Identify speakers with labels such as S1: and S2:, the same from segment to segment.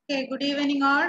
S1: Okay, good evening all.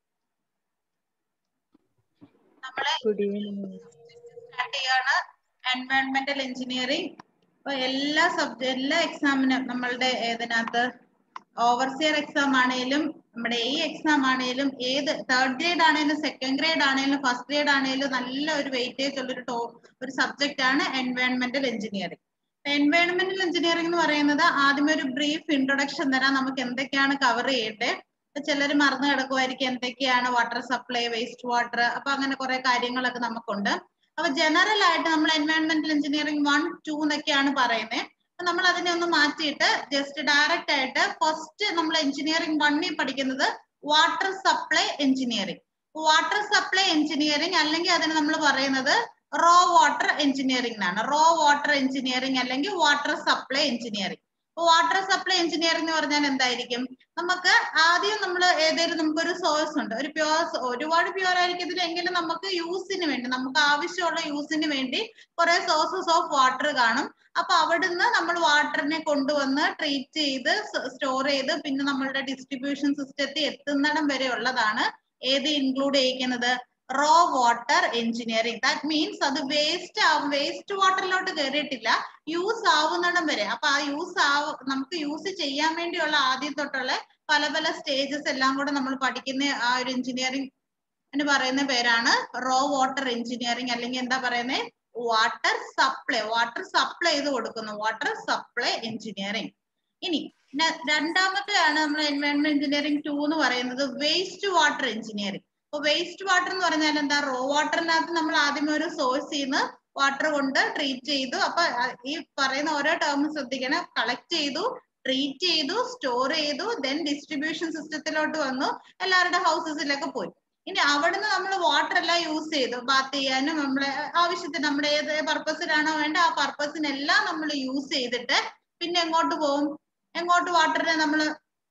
S1: നമ്മളെ
S2: good evening
S1: start ചെയ്യാണ് എൻവയോൺമെന്റൽ എഞ്ചിനീയറിംഗ് അപ്പൊ എല്ലാ സബ്ജക്ട് എല്ലാ എക്സാമിനും നമ്മളുടെ ഏതിനകത്ത് ഓവർസിയർ എക്സാം ആണെങ്കിലും നമ്മുടെ ഈ എക്സാം ആണെങ്കിലും ഏത് തേർഡ് ഗ്രേഡ് ആണെങ്കിലും സെക്കൻഡ് ഗ്രേഡ് ആണെങ്കിലും ഫസ്റ്റ് ഗ്രേഡ് ആണെങ്കിലും നല്ല ഒരു വെയിറ്റേജ് ഉള്ള ഒരു ടോ ഒരു സബ്ജക്റ്റ് ആണ് എൻവയോൺമെന്റൽ എഞ്ചിനീയറിംഗ് എൻവയോൺമെന്റൽ എഞ്ചിനീയറിംഗ് എന്ന് പറയുന്നത് ആദ്യമേ ഒരു ബ്രീഫ് ഇൻട്രൊഡക്ഷൻ തരാം നമുക്ക് എന്തൊക്കെയാണ് കവർ ചെയ്യേണ്ടത് ചിലർ മറന്നു കിടക്കുമായിരിക്കും എന്തൊക്കെയാണ് വാട്ടർ സപ്ലൈ വേസ്റ്റ് വാട്ടർ അപ്പൊ അങ്ങനെ കുറെ കാര്യങ്ങളൊക്കെ നമുക്കുണ്ട് അപ്പൊ ജനറൽ ആയിട്ട് നമ്മൾ എൻവയോൺമെന്റൽ എഞ്ചിനീയറിംഗ് വൺ ടു എന്നൊക്കെയാണ് പറയുന്നത് അപ്പൊ നമ്മൾ അതിനെ ഒന്ന് മാറ്റിയിട്ട് ജസ്റ്റ് ഡയറക്റ്റ് ആയിട്ട് ഫസ്റ്റ് നമ്മൾ എഞ്ചിനീയറിംഗ് വണ്ണിൽ പഠിക്കുന്നത് water supply engineering water supply engineering അല്ലെങ്കിൽ അതിന് നമ്മൾ പറയുന്നത് റോ വാട്ടർ എഞ്ചിനീയറിംഗ് എന്നാണ് റോ വാട്ടർ എഞ്ചിനീയറിംഗ് അല്ലെങ്കിൽ water supply engineering water supply engineering എന്ന് പറഞ്ഞാൽ എന്തായിരിക്കും നമുക്ക് ആദ്യം നമ്മൾ ഏതെങ്കിലും നമുക്കൊരു സോഴ്സ് ഉണ്ട് ഒരു പ്യുവർ ഒരുപാട് പ്യുവർ ആയിരിക്കത്തില്ല എങ്കിലും നമുക്ക് യൂസിന് വേണ്ടി നമുക്ക് ആവശ്യമുള്ള യൂസിന് വേണ്ടി കുറെ സോഴ്സസ് ഓഫ് വാട്ടർ കാണും അപ്പൊ അവിടുന്ന് നമ്മൾ വാട്ടറിനെ കൊണ്ടുവന്ന് ട്രീറ്റ് ചെയ്ത് സ്റ്റോർ ചെയ്ത് പിന്നെ നമ്മളുടെ ഡിസ്ട്രിബ്യൂഷൻ സിസ്റ്റത്തിൽ എത്തുന്നിടം വരെ ഉള്ളതാണ് ഏത് ഇൻക്ലൂഡ് ചെയ്യിക്കുന്നത് raw water engineering that means അത് വേസ്റ്റ് ആവും വേസ്റ്റ് വാട്ടറിലോട്ട് കയറിയിട്ടില്ല യൂസ് ആവുന്നിടം വരെ അപ്പൊ ആ യൂസ് ആവ് നമുക്ക് യൂസ് ചെയ്യാൻ വേണ്ടിയുള്ള ആദ്യം തൊട്ടുള്ള പല പല സ്റ്റേജസ് എല്ലാം കൂടെ നമ്മൾ പഠിക്കുന്ന ആ ഒരു എഞ്ചിനീയറിംഗ് എന്ന് പറയുന്ന പേരാണ് റോ വാട്ടർ എഞ്ചിനീയറിംഗ് അല്ലെങ്കിൽ എന്താ പറയുന്നത് വാട്ടർ സപ്ലൈ വാട്ടർ സപ്ലൈ ചെയ്ത് കൊടുക്കുന്നു വാട്ടർ സപ്ലൈ എഞ്ചിനീയറിംഗ് ഇനി രണ്ടാമത്തെയാണ് നമ്മൾ എൻവയോൺമെന്റ് എഞ്ചിനീയറിംഗ് ടു എന്ന് പറയുന്നത് വേസ്റ്റ് വാട്ടർ എഞ്ചിനീയറിംഗ് അപ്പൊ വേസ്റ്റ് വാട്ടർ എന്ന് പറഞ്ഞാൽ എന്താ റോ വാട്ടറിനകത്ത് നമ്മൾ ആദ്യമേ ഒരു സോഴ്സിൽ നിന്ന് വാട്ടർ കൊണ്ട് ട്രീറ്റ് ചെയ്തു അപ്പൊ ഈ പറയുന്ന ഓരോ ടേം ശ്രദ്ധിക്കണം കളക്ട് ചെയ്തു ട്രീറ്റ് ചെയ്തു സ്റ്റോർ ചെയ്തു ദെൻ ഡിസ്ട്രിബ്യൂഷൻ സിസ്റ്റത്തിലോട്ട് വന്നു എല്ലാവരുടെ ഹൗസസിലൊക്കെ പോയി ഇനി അവിടുന്ന് നമ്മൾ വാട്ടർ എല്ലാം യൂസ് ചെയ്തു ബാത്ത് ചെയ്യാനും നമ്മളെ ആവശ്യത്തിന് നമ്മുടെ ഏത് പർപ്പസിനാണോ വേണ്ട ആ പർപ്പസിനെല്ലാം നമ്മൾ യൂസ് ചെയ്തിട്ട് പിന്നെ എങ്ങോട്ട് പോകും എങ്ങോട്ട് വാട്ടറിനെ നമ്മൾ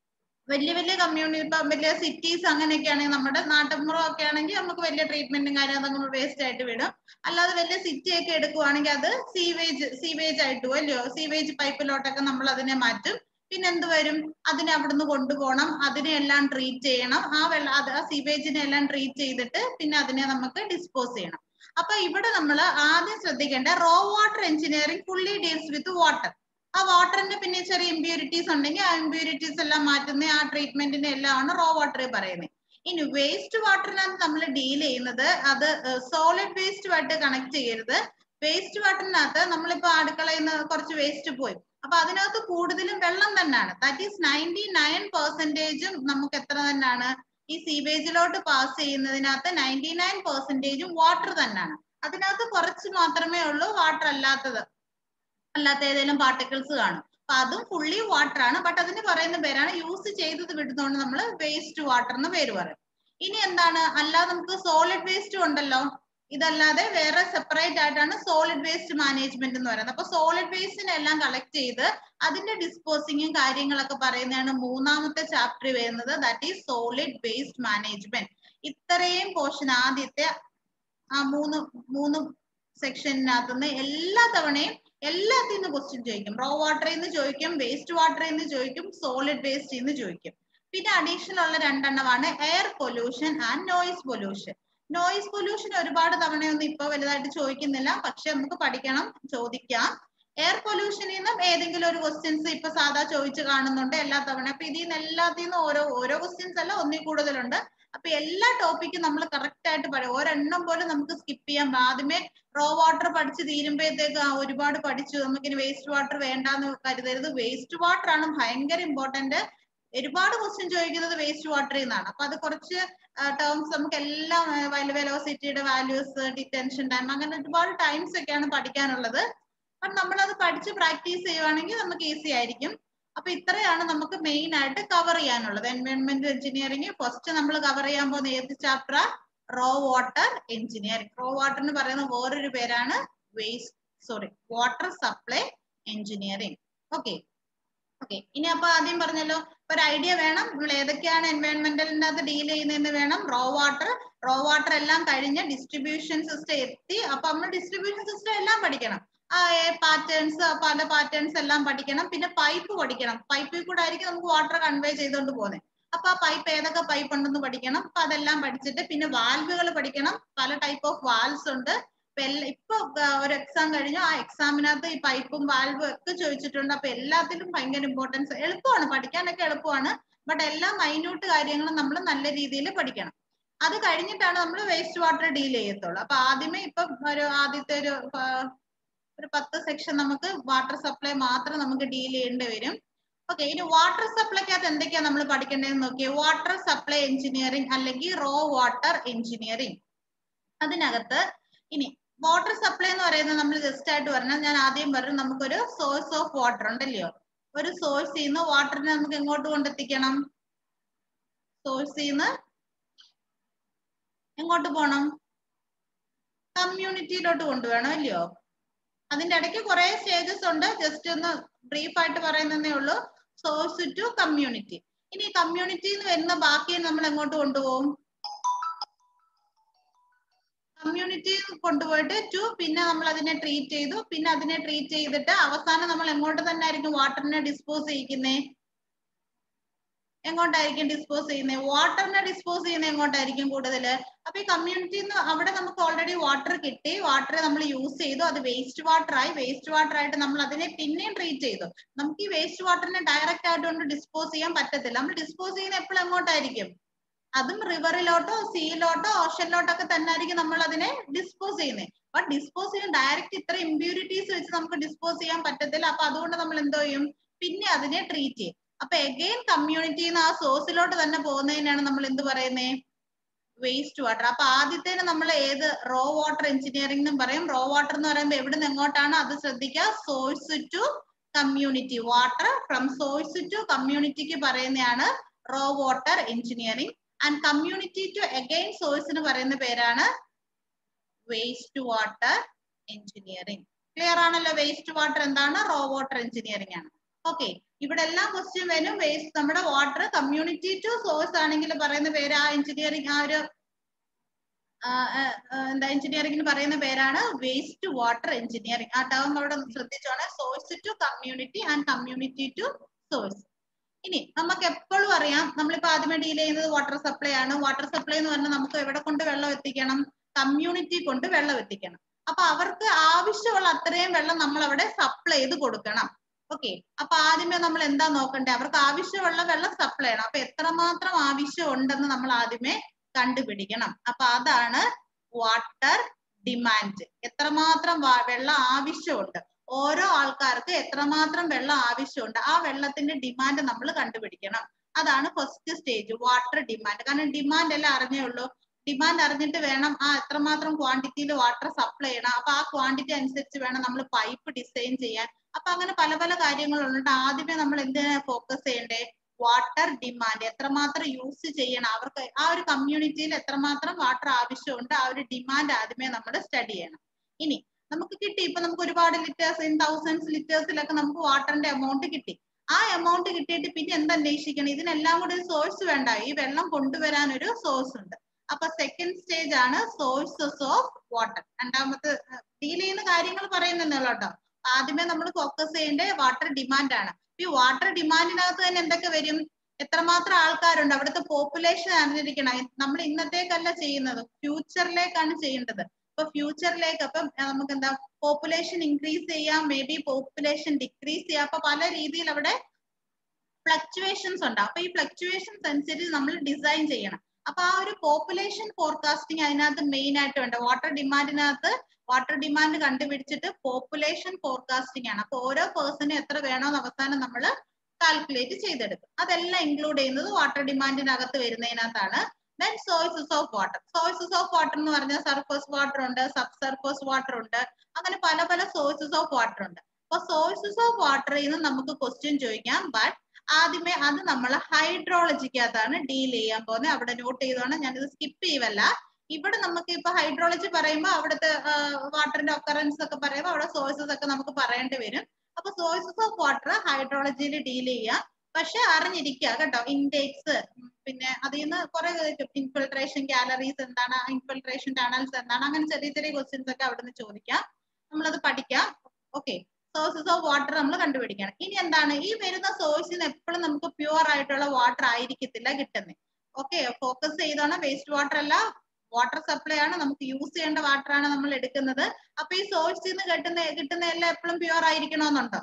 S1: വലിയ വലിയ കമ്മ്യൂണിറ്റി ഇപ്പൊ വലിയ സിറ്റീസ് അങ്ങനെയൊക്കെ ആണെങ്കിൽ നമ്മുടെ നാട്ടിൻപുറം ഒക്കെ ആണെങ്കിൽ നമുക്ക് വലിയ ട്രീറ്റ്മെന്റും കാര്യം നമ്മൾ വേസ്റ്റ് ആയിട്ട് വിടും അല്ലാതെ വലിയ സിറ്റി ഒക്കെ എടുക്കുവാണെങ്കിൽ അത് സീവേജ് സീവേജ് ആയിട്ട് പോകും അല്ലയോ സീവേജ് പൈപ്പിലോട്ടൊക്കെ നമ്മൾ അതിനെ മാറ്റും പിന്നെ എന്ത് വരും അതിനെ അവിടുന്ന് കൊണ്ടുപോകണം അതിനെ എല്ലാം ട്രീറ്റ് ചെയ്യണം ആ വെള്ളം അത് ആ സീവേജിനെ എല്ലാം ട്രീറ്റ് ചെയ്തിട്ട് പിന്നെ അതിനെ നമുക്ക് ഡിസ്പോസ് ചെയ്യണം അപ്പൊ ഇവിടെ നമ്മൾ ആദ്യം ശ്രദ്ധിക്കേണ്ട raw water engineering fully deals with water ആ വാട്ടറിന്റെ പിന്നെ ചെറിയ ഇമ്പ്യൂരിറ്റീസ് ഉണ്ടെങ്കിൽ ആ ഇമ്പ്യൂരിറ്റീസ് എല്ലാം മാറ്റുന്ന ആ ട്രീറ്റ്മെന്റിനെ എല്ലാമാണ് റോ വാട്ടർ പറയുന്നത് ഇനി വേസ്റ്റ് വാട്ടറിനകത്ത് നമ്മൾ ഡീൽ ചെയ്യുന്നത് അത് സോളിഡ് വേസ്റ്റുമായിട്ട് കണക്ട് ചെയ്യരുത് വേസ്റ്റ് വാട്ടറിനകത്ത് നമ്മളിപ്പോ അടുക്കളയിൽ നിന്ന് കുറച്ച് വേസ്റ്റ് പോയി അപ്പൊ അതിനകത്ത് കൂടുതലും വെള്ളം തന്നെയാണ് ദാറ്റ് ഈസ് നയൻറ്റി നയൻ പെർസെന്റേജും നമുക്ക് എത്ര തന്നെയാണ് ഈ സീവേജിലോട്ട് പാസ് ചെയ്യുന്നതിനകത്ത് നയൻറ്റി നയൻ പെർസെന്റേജും വാട്ടർ തന്നെയാണ് അതിനകത്ത് കുറച്ച് മാത്രമേ ഉള്ളൂ വാട്ടർ അല്ലാത്തത് അല്ലാത്ത ഏതെങ്കിലും പാർട്ടിക്കിൾസ് കാണും അപ്പൊ അതും ഫുള്ളി വാട്ടർ ആണ് ബട്ട് അതിന് പറയുന്ന പേരാണ് യൂസ് ചെയ്തത് വിടുന്നതുകൊണ്ട് നമ്മൾ വേസ്റ്റ് വാട്ടർ എന്ന് പേര് പറയും ഇനി എന്താണ് അല്ലാതെ നമുക്ക് സോളിഡ് വേസ്റ്റ് ഉണ്ടല്ലോ ഇതല്ലാതെ വേറെ സെപ്പറേറ്റ് ആയിട്ടാണ് സോളിഡ് വേസ്റ്റ് മാനേജ്മെന്റ് എന്ന് പറയുന്നത് അപ്പൊ സോളിഡ് വേസ്റ്റിനെ എല്ലാം കളക്ട് ചെയ്ത് അതിന്റെ ഡിസ്പോസിങ്ങും കാര്യങ്ങളൊക്കെ പറയുന്നതാണ് മൂന്നാമത്തെ ചാപ്റ്റർ വരുന്നത് that is solid waste management ഇത്രയും പോർഷൻ ആദ്യത്തെ ആ മൂന്ന് മൂന്ന് സെക്ഷനകത്തുനിന്ന് എല്ലാ തവണയും എല്ലാത്തിൽ നിന്ന് ക്വസ്റ്റ്യൻ ചോദിക്കും റോ വാട്ടറിൽ നിന്ന് ചോദിക്കും വേസ്റ്റ് വാട്ടറിൽ നിന്ന് ചോദിക്കും സോളിഡ് വേസ്റ്റ് നിന്ന് ചോദിക്കും പിന്നെ അഡീഷണൽ ഉള്ള രണ്ടെണ്ണമാണ് air pollution and noise pollution noise pollution ഒരുപാട് തവണയൊന്നും ഇപ്പൊ വലുതായിട്ട് ചോദിക്കുന്നില്ല പക്ഷെ നമുക്ക് പഠിക്കണം ചോദിക്കാം എയർ പൊല്യൂഷനിൽ നിന്നും ഏതെങ്കിലും ഒരു ക്വസ്റ്റ്യൻസ് ഇപ്പൊ സാധാ ചോദിച്ചു കാണുന്നുണ്ട് എല്ലാ തവണ അപ്പൊ ഇതിൽ നിന്ന് എല്ലാത്തിൽ നിന്നും ഓരോ ഓരോ ക്വസ്റ്റ്യൻസ് അല്ല ഒന്നിൽ കൂടുതലുണ്ട് അപ്പൊ എല്ലാ ടോപ്പിക്കും നമ്മൾ കറക്റ്റ് ആയിട്ട് പഠിക്കും ഒരെണ്ണം പോലും നമുക്ക് സ്കിപ്പ് ചെയ്യാൻ ആദ്യമേ റോ വാട്ടർ പഠിച്ച് തീരുമ്പോഴത്തേക്ക് ഒരുപാട് പഠിച്ചു നമുക്കിനി വേസ്റ്റ് വാട്ടർ വേണ്ടാന്ന് കരുതരുത് വേസ്റ്റ് വാട്ടർ ആണ് ഭയങ്കര ഇമ്പോർട്ടന്റ് ഒരുപാട് ക്വസ്റ്റ്യൻ ചോദിക്കുന്നത് വേസ്റ്റ് വാട്ടറിൽ നിന്നാണ് അപ്പൊ അത് കുറച്ച് ടേംസ് നമുക്ക് എല്ലാം വെലോസിറ്റിയുടെ വാല്യൂസ് ഡിറ്റൻഷൻ ടൈം അങ്ങനെ ഒരുപാട് ടൈംസ് ഒക്കെയാണ് പഠിക്കാനുള്ളത് അപ്പൊ നമ്മളത് പഠിച്ച് പ്രാക്ടീസ് ചെയ്യുവാണെങ്കിൽ നമുക്ക് ഈസി ആയിരിക്കും അപ്പൊ ഇത്രയാണ് നമുക്ക് മെയിൻ ആയിട്ട് കവർ ചെയ്യാനുള്ളത് എൻവയോൺമെന്റ് എഞ്ചിനീയറിംഗ് ഫസ്റ്റ് നമ്മൾ കവർ ചെയ്യാൻ പോകുന്ന ഏത് chapter raw water engineering raw water എന്ന് പറയുന്ന വേറൊരു പേരാണ് waste sorry water supply engineering okay okay ഇനി അപ്പൊ ആദ്യം പറഞ്ഞല്ലോ ഒരു ഐഡിയ വേണം നമ്മൾ ഏതൊക്കെയാണ് എൻവയോൺമെന്റലിന്റെ അകത്ത് ഡീൽ ചെയ്യുന്നതെന്ന് വേണം റോ വാട്ടർ റോ വാട്ടർ എല്ലാം കഴിഞ്ഞ് ഡിസ്ട്രിബ്യൂഷൻ സിസ്റ്റം എത്തി അപ്പൊ നമ്മൾ ഡിസ്ട്രിബ്യൂഷൻ സിസ്റ്റം എല്ലാം പഠിക്കണം ആ പാറ്റേൺസ് പല പാറ്റേൺസ് എല്ലാം പഠിക്കണം പിന്നെ പൈപ്പ് പഠിക്കണം പൈപ്പിൽ കൂടെ ആയിരിക്കും നമുക്ക് വാട്ടർ കൺവേ ചെയ്തുകൊണ്ട് പോകുന്നത് അപ്പൊ അപ്പൊ ആ പൈപ്പ് ഏതൊക്കെ പൈപ്പ് ഉണ്ടെന്ന് പഠിക്കണം അപ്പൊ അതെല്ലാം പഠിച്ചിട്ട് പിന്നെ വാൽവുകൾ പഠിക്കണം പല ടൈപ്പ് ഓഫ് വാൽവ്സ് ഉണ്ട് ഇപ്പൊ എല്ലാ- ഇപ്പൊ ആ, ഒരു എക്സാം കഴിഞ്ഞു ആ എക്സാമിനകത്ത് ഈ പൈപ്പും വാൽവും ഒക്കെ ചോദിച്ചിട്ടുണ്ട് അപ്പൊ എല്ലാത്തിലും ഭയങ്കര ഇമ്പോർട്ടൻസ് എളുപ്പമാണ് പഠിക്കാനൊക്കെ എളുപ്പമാണ് ബട്ട് എല്ലാ മൈന്യൂട്ട് കാര്യങ്ങളും നമ്മൾ നല്ല രീതിയിൽ പഠിക്കണം അത് കഴിഞ്ഞിട്ടാണ് നമ്മൾ വേസ്റ്റ് വാട്ടർ ഡീൽ ചെയ്യത്തുള്ളൂ അപ്പൊ ആദ്യമേ ഇപ്പൊ ഒരു ആദ്യത്തെ ഒരു ആ, ഒരു പത്ത് സെക്ഷൻ നമുക്ക് വാട്ടർ സപ്ലൈ മാത്രം നമുക്ക് ഡീൽ ചെയ്യേണ്ടി വരും ഓക്കെ ഇനി വാട്ടർ സപ്ലൈക്കകത്ത് എന്തൊക്കെയാ നമ്മൾ പഠിക്കേണ്ടതെന്ന് നോക്കിയേ വാട്ടർ സപ്ലൈ എഞ്ചിനീയറിംഗ് അല്ലെങ്കിൽ റോ വാട്ടർ എഞ്ചിനീയറിംഗ് അതിനകത്ത് ഇനി വാട്ടർ സപ്ലൈ എന്ന് പറയുന്നത് നമ്മൾ ജസ്റ്റ് ആയിട്ട് പറഞ്ഞാൽ ഞാൻ ആദ്യം പറഞ്ഞു നമുക്കൊരു സോഴ്സ് ഓഫ് വാട്ടർ ഉണ്ടല്ലയോ ഒരു സോഴ്സിൽ നിന്ന് വാട്ടറിനെ നമുക്ക് എങ്ങോട്ട് കൊണ്ടെത്തിക്കണം സോഴ്സിൽ നിന്ന് എങ്ങോട്ട് പോണം കമ്മ്യൂണിറ്റിയിലോട്ട് കൊണ്ടുവേണം അല്ലയോ അതിന്റെ ഇടയ്ക്ക് കുറെ സ്റ്റേജസ് ഉണ്ട് ജസ്റ്റ് ഒന്ന് ബ്രീഫ് ആയിട്ട് പറയുന്നതേ ഉള്ളൂ സോഴ്സ് ടു കമ്മ്യൂണിറ്റി ഇനി കമ്മ്യൂണിറ്റിയിൽ നിന്ന് വരുന്ന ബാക്കി നമ്മൾ എങ്ങോട്ട് കൊണ്ടുപോകും കമ്മ്യൂണിറ്റി കൊണ്ടുപോയിട്ട് ടു പിന്നെ നമ്മൾ അതിനെ ട്രീറ്റ് ചെയ്തു പിന്നെ അതിനെ ട്രീറ്റ് ചെയ്തിട്ട് അവസാനം നമ്മൾ എങ്ങോട്ട് തന്നെ ആയിരിക്കും വാട്ടറിനെ ഡിസ്പോസ് ചെയ്യിക്കുന്നേ എങ്ങോട്ടായിരിക്കും ഡിസ്പോസ് ചെയ്യുന്നത് വാട്ടറിനെ ഡിസ്പോസ് ചെയ്യുന്നത് എങ്ങോട്ടായിരിക്കും കൂടുതൽ അപ്പൊ ഈ കമ്മ്യൂണിറ്റിയിൽ നിന്ന് അവിടെ നമുക്ക് ഓൾറെഡി വാട്ടർ കിട്ടി വാട്ടർ നമ്മൾ യൂസ് ചെയ്തു അത് വേസ്റ്റ് വാട്ടർ ആയി വേസ്റ്റ് വാട്ടർ ആയിട്ട് നമ്മൾ അതിനെ പിന്നെയും ട്രീറ്റ് ചെയ്തു നമുക്ക് ഈ വേസ്റ്റ് വാട്ടറിനെ ഡയറക്റ്റ് ആയിട്ട് ഡിസ്പോസ് ചെയ്യാൻ പറ്റത്തില്ല നമ്മൾ ഡിസ്പോസ് ചെയ്യുന്ന എപ്പോഴും എങ്ങോട്ടായിരിക്കും അതും റിവറിലോട്ടോ സീയിലോട്ടോ ഓഷനിലോട്ടോ ഒക്കെ തന്നെ ആയിരിക്കും നമ്മൾ അതിനെ ഡിസ്പോസ് ചെയ്യുന്നത് ബട്ട് ഡിസ്പോസ് ചെയ്യാൻ ഡയറക്റ്റ് ഇത്ര ഇമ്പ്യൂരിറ്റീസ് വെച്ച് നമുക്ക് ഡിസ്പോസ് ചെയ്യാൻ പറ്റത്തില്ല അപ്പൊ അതുകൊണ്ട് നമ്മൾ എന്തോ ചെയ്യും പിന്നെ അതിനെ ട്രീറ്റ് ചെയ്യും അപ്പൊ എഗെയിൻ കമ്മ്യൂണിറ്റിയിൽ നിന്ന് ആ സോഴ്സിലോട്ട് തന്നെ പോകുന്നതിനാണ് നമ്മൾ എന്ത് പറയുന്നേ വേസ്റ്റ് വാട്ടർ അപ്പൊ ആദ്യത്തേന് നമ്മൾ ഏത് റോ വാട്ടർ എഞ്ചിനീയറിംഗ് എന്നും പറയും റോ വാട്ടർ എന്ന് പറയുമ്പോൾ എവിടെ നിന്ന് എങ്ങോട്ടാണ് അത് ശ്രദ്ധിക്കുക source to community water from source to കമ്മ്യൂണിറ്റിക്ക് പറയുന്നതാണ് raw water engineering and community to again സോഴ്സിന് പറയുന്ന പേരാണ് വേസ്റ്റ് വാട്ടർ എഞ്ചിനീയറിംഗ് ക്ലിയർ ആണല്ലോ വേസ്റ്റ് വാട്ടർ എന്താണ് റോ വാട്ടർ എഞ്ചിനീയറിംഗ് ആണ് ഓക്കെ ഇവിടെ എല്ലാം ക്വസ്റ്റ്യൻ വരും വേസ്റ്റ് നമ്മുടെ വാട്ടർ കമ്മ്യൂണിറ്റി ടു സോഴ്സ് ആണെങ്കിൽ പറയുന്ന പേര് ആ എഞ്ചിനീയറിംഗ് ആ ഒരു ആ, ആ, ആ, എന്താ എഞ്ചിനീയറിംഗിന് പറയുന്ന പേരാണ് വേസ്റ്റ് വാട്ടർ എഞ്ചിനീയറിംഗ് ആ ടേം അവിടെ ഒന്ന് ശ്രദ്ധിച്ചോണെ source to community and community to source ഇനി നമുക്ക് എപ്പോഴും അറിയാം നമ്മളിപ്പോ ആദ്യമേ ഡീൽ ചെയ്യുന്നത് വാട്ടർ സപ്ലൈ ആണ് വാട്ടർ സപ്ലൈ എന്ന് പറഞ്ഞാൽ നമുക്ക് എവിടെ കൊണ്ട് വെള്ളം എത്തിക്കണം കമ്മ്യൂണിറ്റി കൊണ്ട് വെള്ളം എത്തിക്കണം അപ്പൊ അവർക്ക് ആവശ്യമുള്ള അത്രയും വെള്ളം നമ്മൾ അവിടെ സപ്ലൈ ചെയ്ത് കൊടുക്കണം ഓക്കെ അപ്പൊ ആദ്യമേ നമ്മൾ എന്താ നോക്കണ്ടേ അവർക്ക് ആവശ്യമുള്ള വെള്ളം സപ്ലൈ ചെയ്യണം അപ്പൊ എത്രമാത്രം ആവശ്യം ഉണ്ടെന്ന് നമ്മൾ ആദ്യമേ കണ്ടുപിടിക്കണം അപ്പൊ അതാണ് വാട്ടർ ഡിമാൻഡ് എത്രമാത്രം വാ- വെള്ളം ആവശ്യമുണ്ട് ഓരോ ആൾക്കാർക്ക് എത്രമാത്രം വെള്ളം ആവശ്യമുണ്ട് ആ വെള്ളത്തിന്റെ ഡിമാൻഡ് നമ്മൾ കണ്ടുപിടിക്കണം അതാണ് ഫസ്റ്റ് സ്റ്റേജ് വാട്ടർ ഡിമാൻഡ് കാരണം ഡിമാൻഡ് എല്ലാം അറിഞ്ഞേ ഉള്ളൂ ഡിമാൻഡ് അറിഞ്ഞിട്ട് വേണം ആ എത്രമാത്രം ക്വാണ്ടിറ്റിയിൽ വാട്ടർ സപ്ലൈ ചെയ്യണം അപ്പൊ ആ ക്വാണ്ടിറ്റി അനുസരിച്ച് വേണം നമ്മൾ പൈപ്പ് ഡിസൈൻ ചെയ്യാൻ അപ്പൊ അങ്ങനെ പല പല കാര്യങ്ങളുണ്ട് ആദ്യമേ നമ്മൾ എന്തിനാ ഫോക്കസ് ചെയ്യണ്ടേ വാട്ടർ ഡിമാൻഡ് എത്രമാത്രം യൂസ് ചെയ്യണം അവർക്ക് ആ ഒരു കമ്മ്യൂണിറ്റിയിൽ എത്രമാത്രം വാട്ടർ ആവശ്യമുണ്ട് ആ ഒരു ഡിമാൻഡ് ആദ്യമേ നമ്മൾ സ്റ്റഡി ചെയ്യണം ഇനി നമുക്ക് കിട്ടി ഇപ്പൊ നമുക്ക് ഒരുപാട് ലിറ്റേഴ്സ് ഇൻ തൗസൻഡ്സ് ലിറ്റേഴ്സിലൊക്കെ നമുക്ക് വാട്ടറിന്റെ എമൗണ്ട് കിട്ടി ആ എമൗണ്ട് കിട്ടിയിട്ട് പിന്നെ എന്ത് അന്വേഷിക്കണം ഇതിനെല്ലാം കൂടി ഒരു സോഴ്സ് വേണ്ട ഈ വെള്ളം കൊണ്ടുവരാൻ ഒരു സോഴ്സ് ഉണ്ട് അപ്പൊ സെക്കൻഡ് സ്റ്റേജ് ആണ് സോഴ്സസ് ഓഫ് വാട്ടർ രണ്ടാമത്തെ ഡീൽ ചെയ്യുന്ന കാര്യങ്ങൾ പറയുന്നല്ലോ കേട്ടോ ആദ്യമേ നമ്മൾ ഫോക്കസ് ചെയ്യേണ്ട വാട്ടർ ഡിമാൻഡ് ആണ് ഈ വാട്ടർ ഡിമാൻഡിനകത്ത് തന്നെ എന്തൊക്കെ വരും എത്രമാത്രം ആൾക്കാരുണ്ട് അവിടുത്തെ പോപ്പുലേഷൻ അറിഞ്ഞിരിക്കണം നമ്മൾ ഇന്നത്തേക്കല്ല ചെയ്യുന്നത് ഫ്യൂച്ചറിലേക്കാണ് ചെയ്യേണ്ടത് ഇപ്പൊ ഫ്യൂച്ചറിലേക്ക് അപ്പം നമുക്ക് എന്താ പോപ്പുലേഷൻ ഇൻക്രീസ് ചെയ്യാം മേ ബി പോപ്പുലേഷൻ ഡിക്രീസ് ചെയ്യാം അപ്പൊ പല രീതിയിൽ അവിടെ ഫ്ലക്ച്വേഷൻസ് ഉണ്ട് അപ്പൊ ഈ ഫ്ലക്ച്വേഷൻസ് അനുസരിച്ച് നമ്മൾ ഡിസൈൻ ചെയ്യണം അപ്പൊ ആ ഒരു പോപ്പുലേഷൻ ഫോർകാസ്റ്റിംഗ് അതിനകത്ത് മെയിൻ ആയിട്ട് ഉണ്ട് വാട്ടർ ഡിമാൻഡിനകത്ത് വാട്ടർ ഡിമാൻഡ് കണ്ടുപിടിച്ചിട്ട് പോപ്പുലേഷൻ ഫോർകാസ്റ്റിംഗ് ആണ് അപ്പൊ ഓരോ പേഴ്സണും എത്ര വേണമെന്ന് അവസാനം നമ്മൾ കാൽക്കുലേറ്റ് ചെയ്തെടുക്കും അതെല്ലാം ഇൻക്ലൂഡ് ചെയ്യുന്നത് വാട്ടർ ഡിമാൻഡിനകത്ത് വരുന്നതിനകത്താണ് then sources of water sources of water എന്ന് പറഞ്ഞാൽ സർഫസ് വാട്ടർ ഉണ്ട് സബ് സർഫസ് വാട്ടർ ഉണ്ട് അങ്ങനെ പല പല സോഴ്സസ് ഓഫ് വാട്ടർ ഉണ്ട് അപ്പൊ സോഴ്സസ് ഓഫ് വാട്ടറിൽ നിന്ന് നമുക്ക് ക്വസ്റ്റ്യൻ ചോദിക്കാം ബട്ട് ആദ്യമേ അത് നമ്മൾ ഹൈഡ്രോളജിക്കകത്താണ് ഡീൽ ചെയ്യാൻ പോകുന്നത് അവിടെ നോട്ട് ചെയ്തോണം ഞാനിത് സ്കിപ്പ് ചെയ്യുവല്ല ഇവിടെ നമുക്ക് ഇപ്പൊ ഹൈഡ്രോളജി പറയുമ്പോൾ അവിടുത്തെ വാട്ടറിന്റെ ഒക്കറൻസ് ഒക്കെ പറയുമ്പോൾ അവിടെ സോഴ്സസ് ഒക്കെ നമുക്ക് പറയേണ്ടി വരും അപ്പൊ സോഴ്സസ് ഓഫ് വാട്ടർ ഹൈഡ്രോളജിയിൽ ഡീൽ ചെയ്യാം പക്ഷെ അറിഞ്ഞിരിക്കുക കേട്ടോ ഇൻടേക്സ് പിന്നെ അതിൽ നിന്ന് കുറെ ഇൻഫിൽട്രേഷൻ ഗാലറീസ് എന്താണ് ഇൻഫിൽട്രേഷൻ ടണൽസ് എന്താണ് അങ്ങനെ ചെറിയ ചെറിയ ക്വസ്റ്റ്യൻസ് ഒക്കെ അവിടെ നിന്ന് ചോദിക്കാം നമ്മളത് പഠിക്കാം ഓക്കെ സോഴ്സസ് ഓഫ് വാട്ടർ നമ്മൾ കണ്ടുപിടിക്കണം ഇനി എന്താണ് ഈ വരുന്ന സോഴ്സിന് എപ്പോഴും നമുക്ക് പ്യുവർ ആയിട്ടുള്ള വാട്ടർ ആയിരിക്കത്തില്ല കിട്ടുന്നത് ഓക്കെ ഫോക്കസ് ചെയ്തോണം വേസ്റ്റ് വാട്ടർ അല്ല വാട്ടർ സപ്ലൈ ആണ് നമുക്ക് യൂസ് ചെയ്യേണ്ട വാട്ടർ ആണ് നമ്മൾ എടുക്കുന്നത് അപ്പൊ ഈ സോഴ്സിൽ നിന്ന് കിട്ടുന്ന കിട്ടുന്ന എല്ലാം എപ്പോഴും പ്യുവർ ആയിരിക്കണമെന്നുണ്ടോ